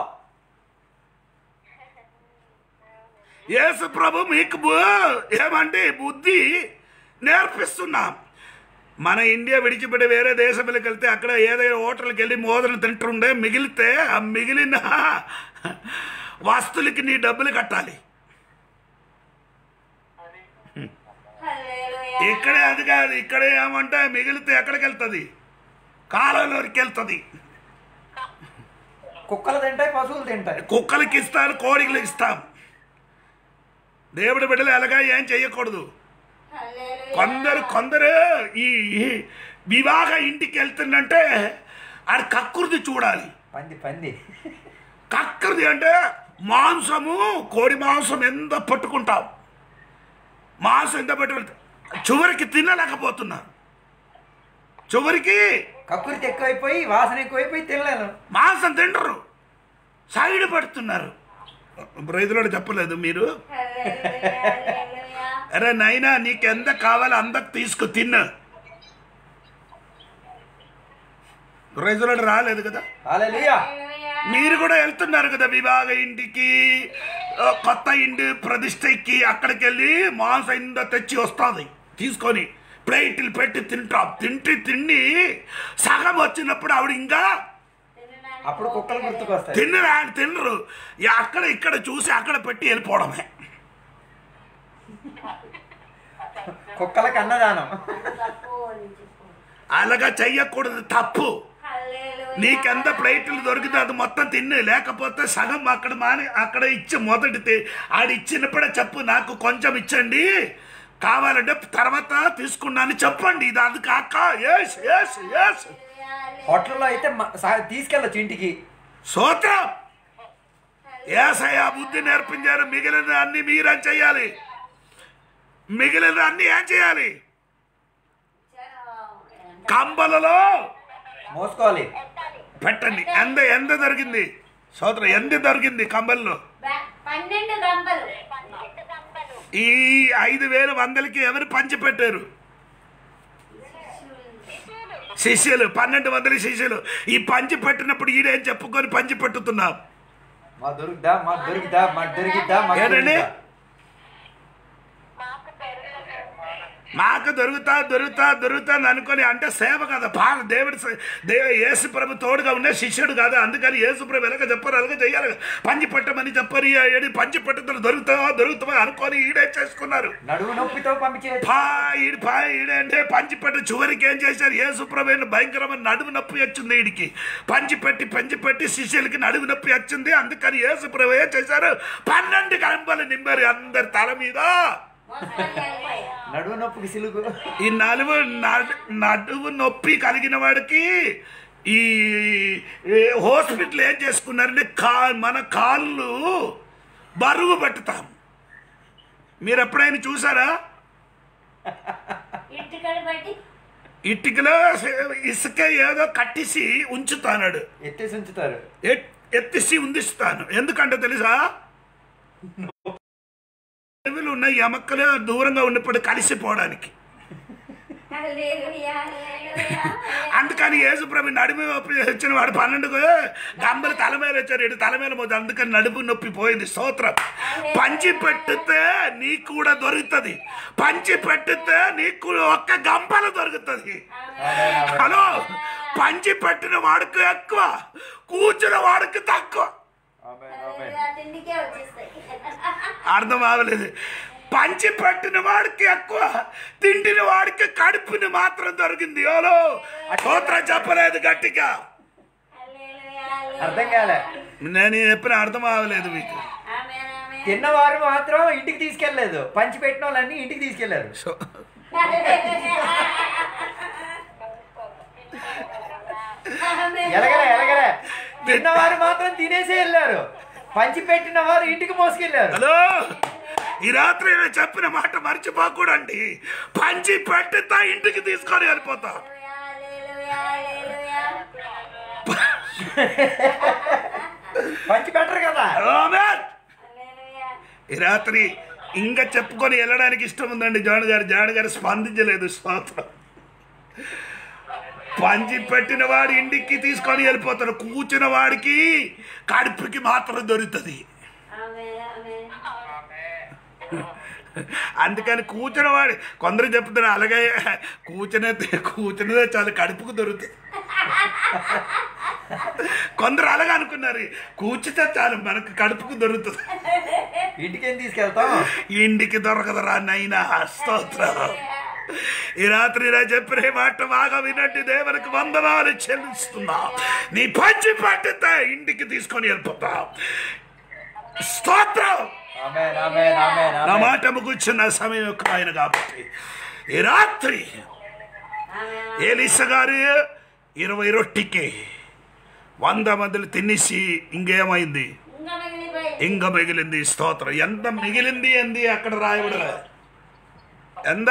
యేసు ప్రభు మీకు బు- ఏమంటే బుద్ధి నేర్పిస్తున్నాం మన ఇండియా విడిచిపెట్టి వేరే దేశంలోకి వెళ్తే అక్కడ ఏదైనా హోటల్కి వెళ్ళి మోదన తింటుండే మిగిలితే ఆ మిగిలిన వస్తువులకి నీ డబ్బులు కట్టాలి హల్లెలూయా. ఇక్కడే అది కాదు ఇక్కడే ఏమంటే మిగిలితే ఎక్కడికి వెళ్తుంది కాలంలోకి వెళ్తుంది కుక్కలు తింటాయి పశువులు తింటాయి కుక్కలకి ఇస్తాను కోడికి ఇస్తాం దేవుడి బిడ్డలు ఎలాగా ఏం చేయకూడదు హల్లెలూయా. కొందరు కొందరు ఈ వివాహ ఇంటికి వెళ్తుందంటే అది కక్కుర్ది చూడాలి పంది పంది కక్కుర్ది అంటే మాంసము కోడి మాంసం ఎంత పట్టుకుంటాం మాంసం ఎంత పట్టుకుంటా చివరికి తినలేకపోతున్నారు చివరికి కక్కురితి ఎక్కువైపోయి వాసన ఎక్కువైపోయి తినలేను మాంసం తింటరు సైడ్ పడుతున్నారు రైతులు చెప్పలేదు మీరు హల్లెలూయా. హల్లెలూయా. అరే నైనా నీకెంత కావాలో అందకు తీసుకు తిన్ను రైతులు రాలేదు కదా హల్లెలూయా హల్లెలూయా. మీరు కూడా వెళ్తున్నారు కదా వివాహ ఇంటికి ఆ, కొత్త ఇంటి ప్రతిష్టకి అక్కడికి వెళ్ళి మాంసం ఇంత తెచ్చి వస్తుంది తీసుకొని ప్లేట్లు పెట్టి తింటాం తింటి తిండి సగం వచ్చినప్పుడు ఆవిడ ఇంకా తినడానికి అప్పుడు కుక్కలు గుర్తుకొస్తాయి తిన్నరా తినరు ఇక అక్కడ ఇక్కడ చూసి అక్కడ పెట్టి వెళ్ళిపోవడమే కుక్కలకు అన్నదానం తప్పు అని చెప్పు. అలాగా చెయ్యకూడదు తప్పు హల్లెలూయా. నీకెంత ప్లేట్లు దొరికితే అది మొత్తం తిన్ను లేకపోతే సగం అక్కడ మాని అక్కడ ఇచ్చి మొదటి తి- ఆడు ఇచ్చినప్పుడే చెప్పు నాకు కొంచెం ఇచ్చండి కావాలంటే తర్వాత తీసుకున్నాను చెప్పండి ఇది అది కాక ఎస్ ఎస్ ఎస్ హల్లెలూయా. హోటల్లో అయితే మ- సా- తీసుకెళ్ళొచ్చు ఇంటికి సూత్రం ఏసయ్య బుద్ధి నేర్పించారు మిగిలిన అన్ని మీరేం చెయ్యాలి మిగిలిన అన్ని ఏం చేయాలి కంబలలో మోసుకోవాలి పెట్టండి ఎంత ఎంత దొరికింది సోదరు ఎంత దొరికింది కంబల్లో బ- పన్నెండు గంపలు పన్నెండు గంపలు ఈ ఐదు వేల వందలకి ఎవరు పంచి పెట్టారు శిష్యులు పన్నెండు వందల శిష్యులు ఈ పంచి పెట్టినప్పుడు ఈడేం చెప్పుకొని పంచి పెట్టుతున్నాం మా దొరుకుదా మా దొరికిదా మా దొరికిద్దా మా ఏంటండి? దొరికిద్దా? మాకు పెరుగు మాకు దొరుకుతా దొరుకుతా దొరుకుతా అని అనుకొని అంటే సేవ కదా బాగా దేవుడి సే- దే యేసు ప్రభు తోడుగా ఉండే శిష్యుడు కాదు అందుకని యేసు ప్రభు ఎలాగ చెప్పారు అలాగే చెయ్యాలి పంచి పెట్టమని చెప్పారు ఈ ఏడి పంచి పెట్టుతారు దొరుకుతావా దొరుకుతావా అనుకొని ఈడే చేసుకున్నారు నడువు నొప్పితో పంపించే పా ఈడు పా ఈడంటే పంచి పెట్టి చివరికి ఏం చేశారు ఏ సుప్రభైన భయంకరమైన నడుము నొప్పి వచ్చింది ఈడికి పంచి పెట్టి పంచి పెట్టి శిష్యులకి నడుము నొప్పి వచ్చింది అందుకని ఏ సుప్రభ ఏం చేశారు పన్నెండు కంపలు నింపారు అందరి తల మీద మోసాలు వెళ్ళిపోయాయి. నడువు నొప్పికి సిలుగు ఈ నలుగు నడు- నడుము నొప్పి కలిగిన వాడికి ఈ ఈ హాస్పిటల్ ఏం చేసుకున్నారంటే కా మన కాళ్ళు బరువు పెట్టుతాం మీరు ఎప్పుడైనా చూసారా ఇటుకలు బట్టి ఇటుకలో ఇసుక ఏదో కట్టేసి ఉంచుతానాడు ఎత్తేసి ఉంచుతారు ఎత్- ఎత్తిసి ఉందిస్తాను ఎందుకంటే తెలుసా అడవిలో ఉన్న ఎమక్కలు దూరంగా ఉన్నప్పుడు కలిసిపోవడానికి హల్లెలూయా, హల్లెలూయా. అందుకని యేసుప్రభు నడుము నొప్పి వచ్చిన వాడు పన్నెండుకు గంబలు తల మీద వచ్చారు ఇటు తల మీద పోతే అందుకని నడుము నొప్పి పోయింది స్తోత్రం పంచి పెట్టితే నీకు కూడా దొరుకుతుంది పంచి పెట్టితే నీకు ఒక్క గంపలు దొరుకుతుంది హలో పంచి పెట్టిన వాడికి ఎక్కువ కూర్చున్న వాడికి తక్కువ ఆమేన్, ఆమేన్. హల్లెలూయా, తిండికే వచ్చేస్తాయి అర్థం అవ్వలేదు పంచి పెట్టిన వాడికి ఎక్కువ తిండిన వాడికి కడుపుని మాత్రం దొరికింది ఓలో స్తోత్రం చెప్పలేదు గట్టిగా హల్లెలూయా, అర్థం కాలే నేను చెప్పిన అర్థం అవ్వలేదు మీకు ఆమేన్, ఆమేన్. తిన్నవారు మాత్రం ఇంటికి తీసుకెళ్లేదు పంచి పెట్టిన వాళ్ళని ఇంటికి తీసుకెళ్లారు సో ఆమేన్. ఎలగలే ఎలగలే తిన్నవారు మాత్రం తినేసి వెళ్ళారు పంచి పెట్టిన వారు ఇంటికి మోసుకెళ్లారు హలో ఈ రాత్రి నేను చెప్పిన మాట మర్చిపోకూడండి పంచి పెట్టితే ఇంటికి తీసుకొని వెళ్ళిపోతా హల్లెలూయా, హల్లెలూయా. పంచి పెట్టరు కదా ఆమేన్. హల్లెలూయా. ఈ రాత్రి ఇంకా చెప్పుకొని వెళ్ళడానికి ఇష్టం ఉందండి జాన్ గారు జాన్ గారు స్పందించలేదు స్తోత్రం పంచి పెట్టిన వాడి ఇంటికి తీసుకొని వెళ్ళిపోతాడు కూర్చున్న వాడికి కడుపుకి మాత్రం దొరుకుతుంది ఆమేన్, ఆమేన్. అందుకని కూర్చున్న వాడి కొందరు చెప్తున్నారు అలాగే కూర్చునే కూర్చున్నదే చాలా కడుపుకు దొరుకుతుంది కొందరు అలాగే అనుకున్నారు కూర్చుతే చాలు మనకు కడుపుకు దొరుకుతుంది ఇంటికి ఏం తీసుకెళ్తాం ఇంటికి దొరకదురా నైనా స్తోత్రం ఈ రాత్రి ఇలా చెప్పిన ఈ మాట బాగా వినండి దేవునికి వందనాలు చెల్లిస్తున్నా నీ పంచి పట్టితే ఇంటికి తీసుకొని వెళ్ళిపోతా స్తోత్రం ఆమేన్, ఆమేన్, ఆమేన్, నా ఆమేన్. మాట ముగుచ్చిన సమయం ఎక్కువ ఆయన కాబట్టి ఈ రాత్రి ఆమేన్. ఏలిస గారు ఇరవై రొట్టికి వంద మందిని తినేసి ఇంకేమైంది ఇంకా మిగిలిపోయి ఇంక మిగిలింది స్తోత్రం ఎంత మిగిలింది ఎంది అక్కడ రాయబడలే ఎంత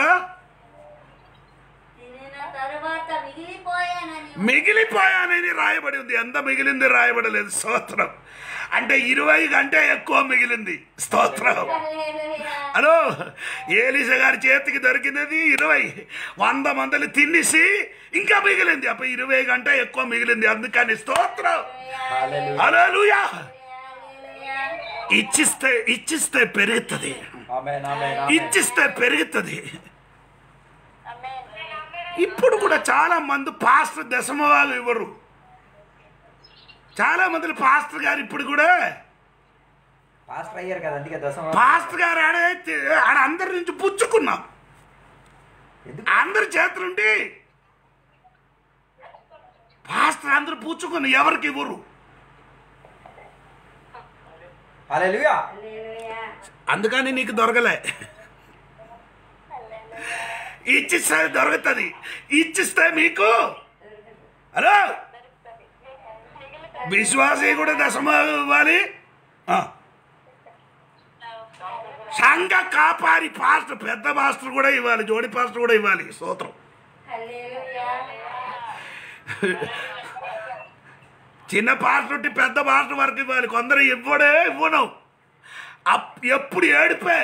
తినిన తరువాత మిగిలిపోయానని మిగిలిపోయానని రాయబడి ఉంది ఎంత మిగిలింది రాయబడలేదు స్తోత్రం అంటే ఇరవై కంటే ఎక్కువ మిగిలింది స్తోత్రం హల్లెలూయా. హలో ఏలిస గారి చేతికి దొరికినది ఇరవై వంద మందిని తినేసి ఇంకా మిగిలింది అప్పుడు ఇరవై కంటే ఎక్కువ మిగిలింది అందుకని స్తోత్రం హల్లెలూయా. హల్లెలూయా హల్లెలూయా. ఇచ్చిస్తే ఇచ్చిస్తే పెరుగుతుంది ఆమేన్, ఆమేన్, ఆమేన్. ఇచ్చిస్తే పెరుగుతుంది ఇప్పుడు కూడా చాలా మంది పాస్టర్ దశమవాలు ఇవ్వరు చాలా మంది పాస్టర్ గారు ఇప్పుడు కూడా పాస్టర్ అయ్యారు కదా అందుకే దశమ పాస్టర్ గారు ఆడ ఆడ అందరి నుంచి పుచ్చుకున్నాం ఎందుకు అందరి చేతులుండి పాస్టర్ అందరు పుచ్చుకుని ఎవరికి ఇవ్వరు హల్లెలూయా హల్లెలూయా. అందుకని నీకు దొరకలే ఇచ్చిస్తే దొరుకుతుంది ఇచ్చిస్తే మీకు హలో విశ్వాసి కూడా దశమ ఇవ్వాలి ఆ. సంఘ కాపారి పాస్టర్ పెద్ద పాస్టర్ కూడా ఇవ్వాలి జోడి పాస్టర్ కూడా ఇవ్వాలి స్తోత్రం హల్లెలూయా. చిన్న పాస్టర్ ఉంటే పెద్ద పాస్టర్ వరకు ఇవ్వాలి కొందరు ఇవ్వడే ఇవ్వను అప్- ఎప్పుడు ఏడిపే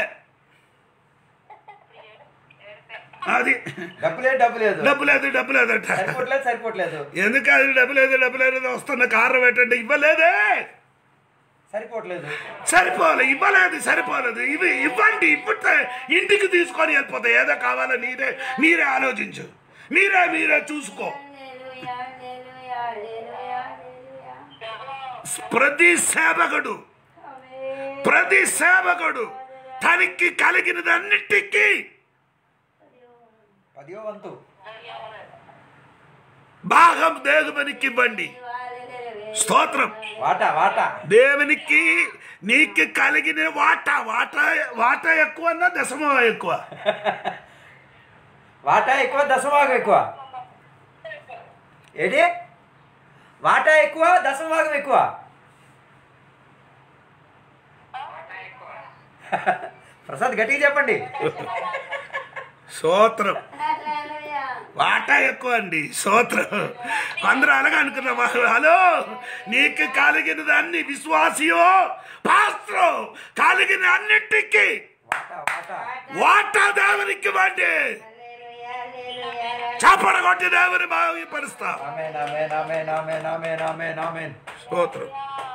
అది డబ్బు లేదు డబ్బు లేదు డబ్బు లేదు డబ్బు లేదట సరిపోవట్లేదు సరిపోవట్లేదు ఎందుకు అది డబ్బు లేదు డబ్బు లేదు వస్తున్న కారణం ఏంటంటే ఇవ్వలేదే సరిపోవట్లేదు సరిపోలే ఇవ్వలేదు సరిపోలేదు ఇవి ఇవ్వండి ఇవ్వతే ఇంటికి తీసుకొని వెళ్ళిపోతాయి ఏదో కావాలో నీరే మీరే ఆలోచించు మీరే మీరే చూసుకో హల్లెలూయా. హల్లెలూయా. హల్లెలూయా. హల్లెలూయా. ప్రతి సేవకుడు ఆమేన్. ప్రతి సేవకుడు తనకి కలిగినదన్నిటికీ పదియో వంతు భాగం దేవునికి ఇవ్వండి హల్లెలూయా. స్తోత్రం వాటా వాటా దేవునికి నీకు కలిగిన వాటా వాటా వాటా ఎక్కువ అన్నా దశమ ఎక్కువ వాటా ఎక్కువ దశభాగం ఎక్కువ ఏంటి వాటా ఎక్కువ దశభాగం ఎక్కువ ప్రసాద్ గట్టిగా చెప్పండి స్తోత్రం హల్లెలూయా. వాటా ఎక్కువ అండి స్తోత్రం కొందరు అలాగా అనుకున్నా హలో నీకు కలిగిన దాన్ని విశ్వాసియో పాస్త్రో కలిగిన అన్నిటికీ వాటా వాటా వాటా దేవునికి వండి హల్లెలూయా, హల్లెలూయా. చప్పడ కొట్టి దేవుని భావిపరుస్తా ఆమేన్ ఆమేన్ ఆమేన్ ఆమేన్ ఆమేన్ ఆమేన్ ఆమేన్ స్తోత్రం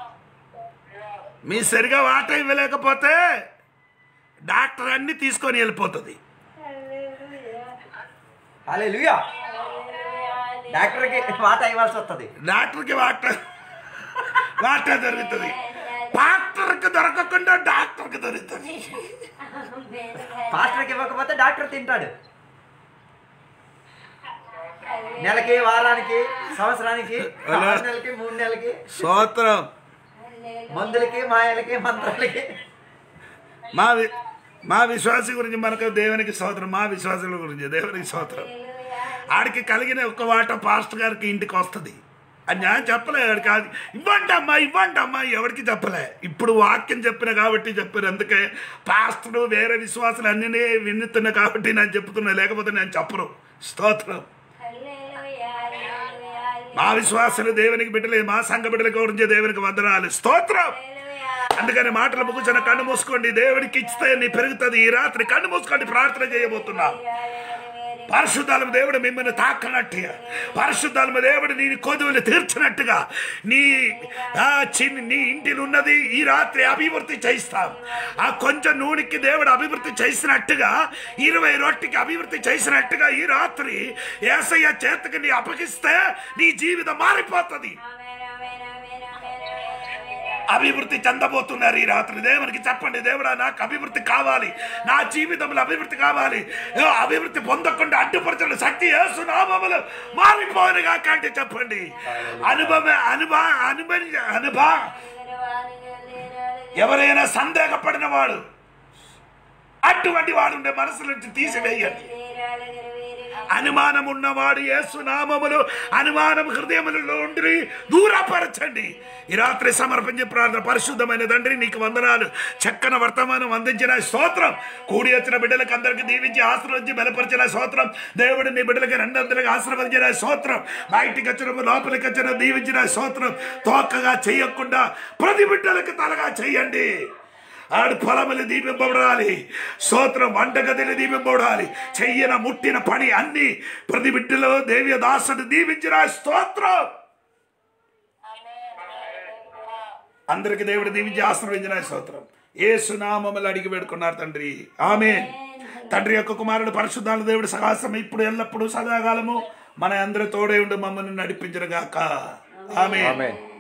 మీ సరిగా వాటా ఇవ్వలేకపోతే డాక్టర్ అన్ని తీసుకొని వెళ్ళిపోతుంది హల్లెలూయా డాక్టర్కి వాటా ఇవ్వాల్సి వస్తుంది డాక్టర్కి వాట వాటా దొరుకుతుంది డాక్టర్కి దొరకకుండా డాక్టర్కి దొరుకుతుంది పాస్టర్కి ఇవ్వకపోతే డాక్టర్ తింటాడు నెలకి వారానికి సంవత్సరానికి ఆరు నెలలకి మూడు నెలలకి స్తోత్రం మందులకి మాయలకి మంత్రాలకి మా వి- మా విశ్వాసం గురించి మనకు దేవునికి స్తోత్రం మా విశ్వాసాల గురించి దేవునికి స్తోత్రం ఆడికి కలిగిన ఒక్క వాట పాస్టర్ గారికి ఇంటికి వస్తుంది అది నేను చెప్పలే ఆడికి అది ఇవ్వండి అమ్మా ఇవ్వండి అమ్మా ఎవరికి చెప్పలే ఇప్పుడు వాక్యం చెప్పిన కాబట్టి చెప్పారు అందుకే పాస్టర్ వేరే విశ్వాసాలు అన్నీ విన్నుతున్నా కాబట్టి నేను చెప్తున్నా లేకపోతే నేను చెప్పను స్తోత్రం హల్లెలూయా, హల్లెలూయా, మా విశ్వాసాలు దేవునికి బిడ్డలే మా సంఘ బిడ్డల గురించి దేవునికి వందనాలు స్తోత్రం హల్లెలూయా. అందుకని మాటలు ముగించిన కన్ను మూసుకోండి దేవుడికి ఇస్తే నీ పెరుగుతుంది ఈ రాత్రి కన్ను మూసుకోండి ప్రార్థన చేయబోతున్నా పరిశుద్ధాలము దేవుడు మిమ్మల్ని తాకనట్టుగా పరిశుద్ధాలము దేవుడు నీ కొదువులు తీర్చినట్టుగా నీ ఆ చిన్ని నీ ఇంటిలో ఉన్నది ఈ రాత్రి అభివృద్ధి చేయిస్తాం ఆ కొంచెం నూనెకి దేవుడు అభివృద్ధి చేసినట్టుగా ఇరవై రొట్టికి అభివృద్ధి చేసినట్టుగా ఈ రాత్రి ఏసయ్య చేతికి నీ అప్పగిస్తే నీ జీవితం మారిపోతుంది ఆమేన్, ఆమేన్, ఆమేన్, ఆమేన్, ఆమేన్, ఆమేన్. అభివృద్ధి చెందబోతున్నారు ఈ రాత్రి దేవునికి చెప్పండి దేవుడా నాకు అభివృద్ధి కావాలి నా జీవితంలో అభివృద్ధి కావాలి ఏ, అభివృద్ధి పొందకుండా అడ్డుపరచండి శక్తి ఏసునామములు మారిపోనుగా కంటే చెప్పండి అనుభవ అనుభవ అనుభవ అనుభవ ఎవరైనా సందేహపడిన వాడు అటువంటి వాడు ఉండే మనసు నుంచి తీసివేయండి అనుమానం ఉన్నవాడు యేసునామములు అనుమానం హృదయములలో ఉండి దూరపరచండి ఈ రాత్రి సమర్పించే ప్రార్థన పరిశుద్ధమైన తండ్రి నీకు వందనాలు చక్కన వర్తమానం అందించిన స్తోత్రం కూడి వచ్చిన బిడ్డలకు అందరికి దీవించి ఆశ్రయించి బలపరిచిన స్తోత్రం దేవుడు నీ బిడ్డలకి రెండందరికి ఆశ్రమించిన స్తోత్రం బయటికి వచ్చిన లోపలికి వచ్చిన దీవించిన స్తోత్రం తోకగా చేయకుండా ప్రతి బిడ్డలకు తలగా చేయండి ఆడు పొలములు దీపింపబడాలి స్తోత్రం వంటగదిని దీపింపబడాలి చెయ్యన ముట్టిన పని అన్ని ప్రతి బిడ్డలో దేవి దాసుడు దీవించిన స్తోత్రం అందరికి దేవుడు దీవించి ఆశ్రయించిన స్తోత్రం ఏ సునామములు అడిగి వేడుకున్నారు తండ్రి ఆమె తండ్రి యొక్క కుమారుడు పరిశుద్ధాల దేవుడు సహాసం ఇప్పుడు ఎల్లప్పుడూ సదాకాలము మన అందరి తోడే ఉండి మమ్మల్ని నడిపించరుగాక ఆమె ఆమేన్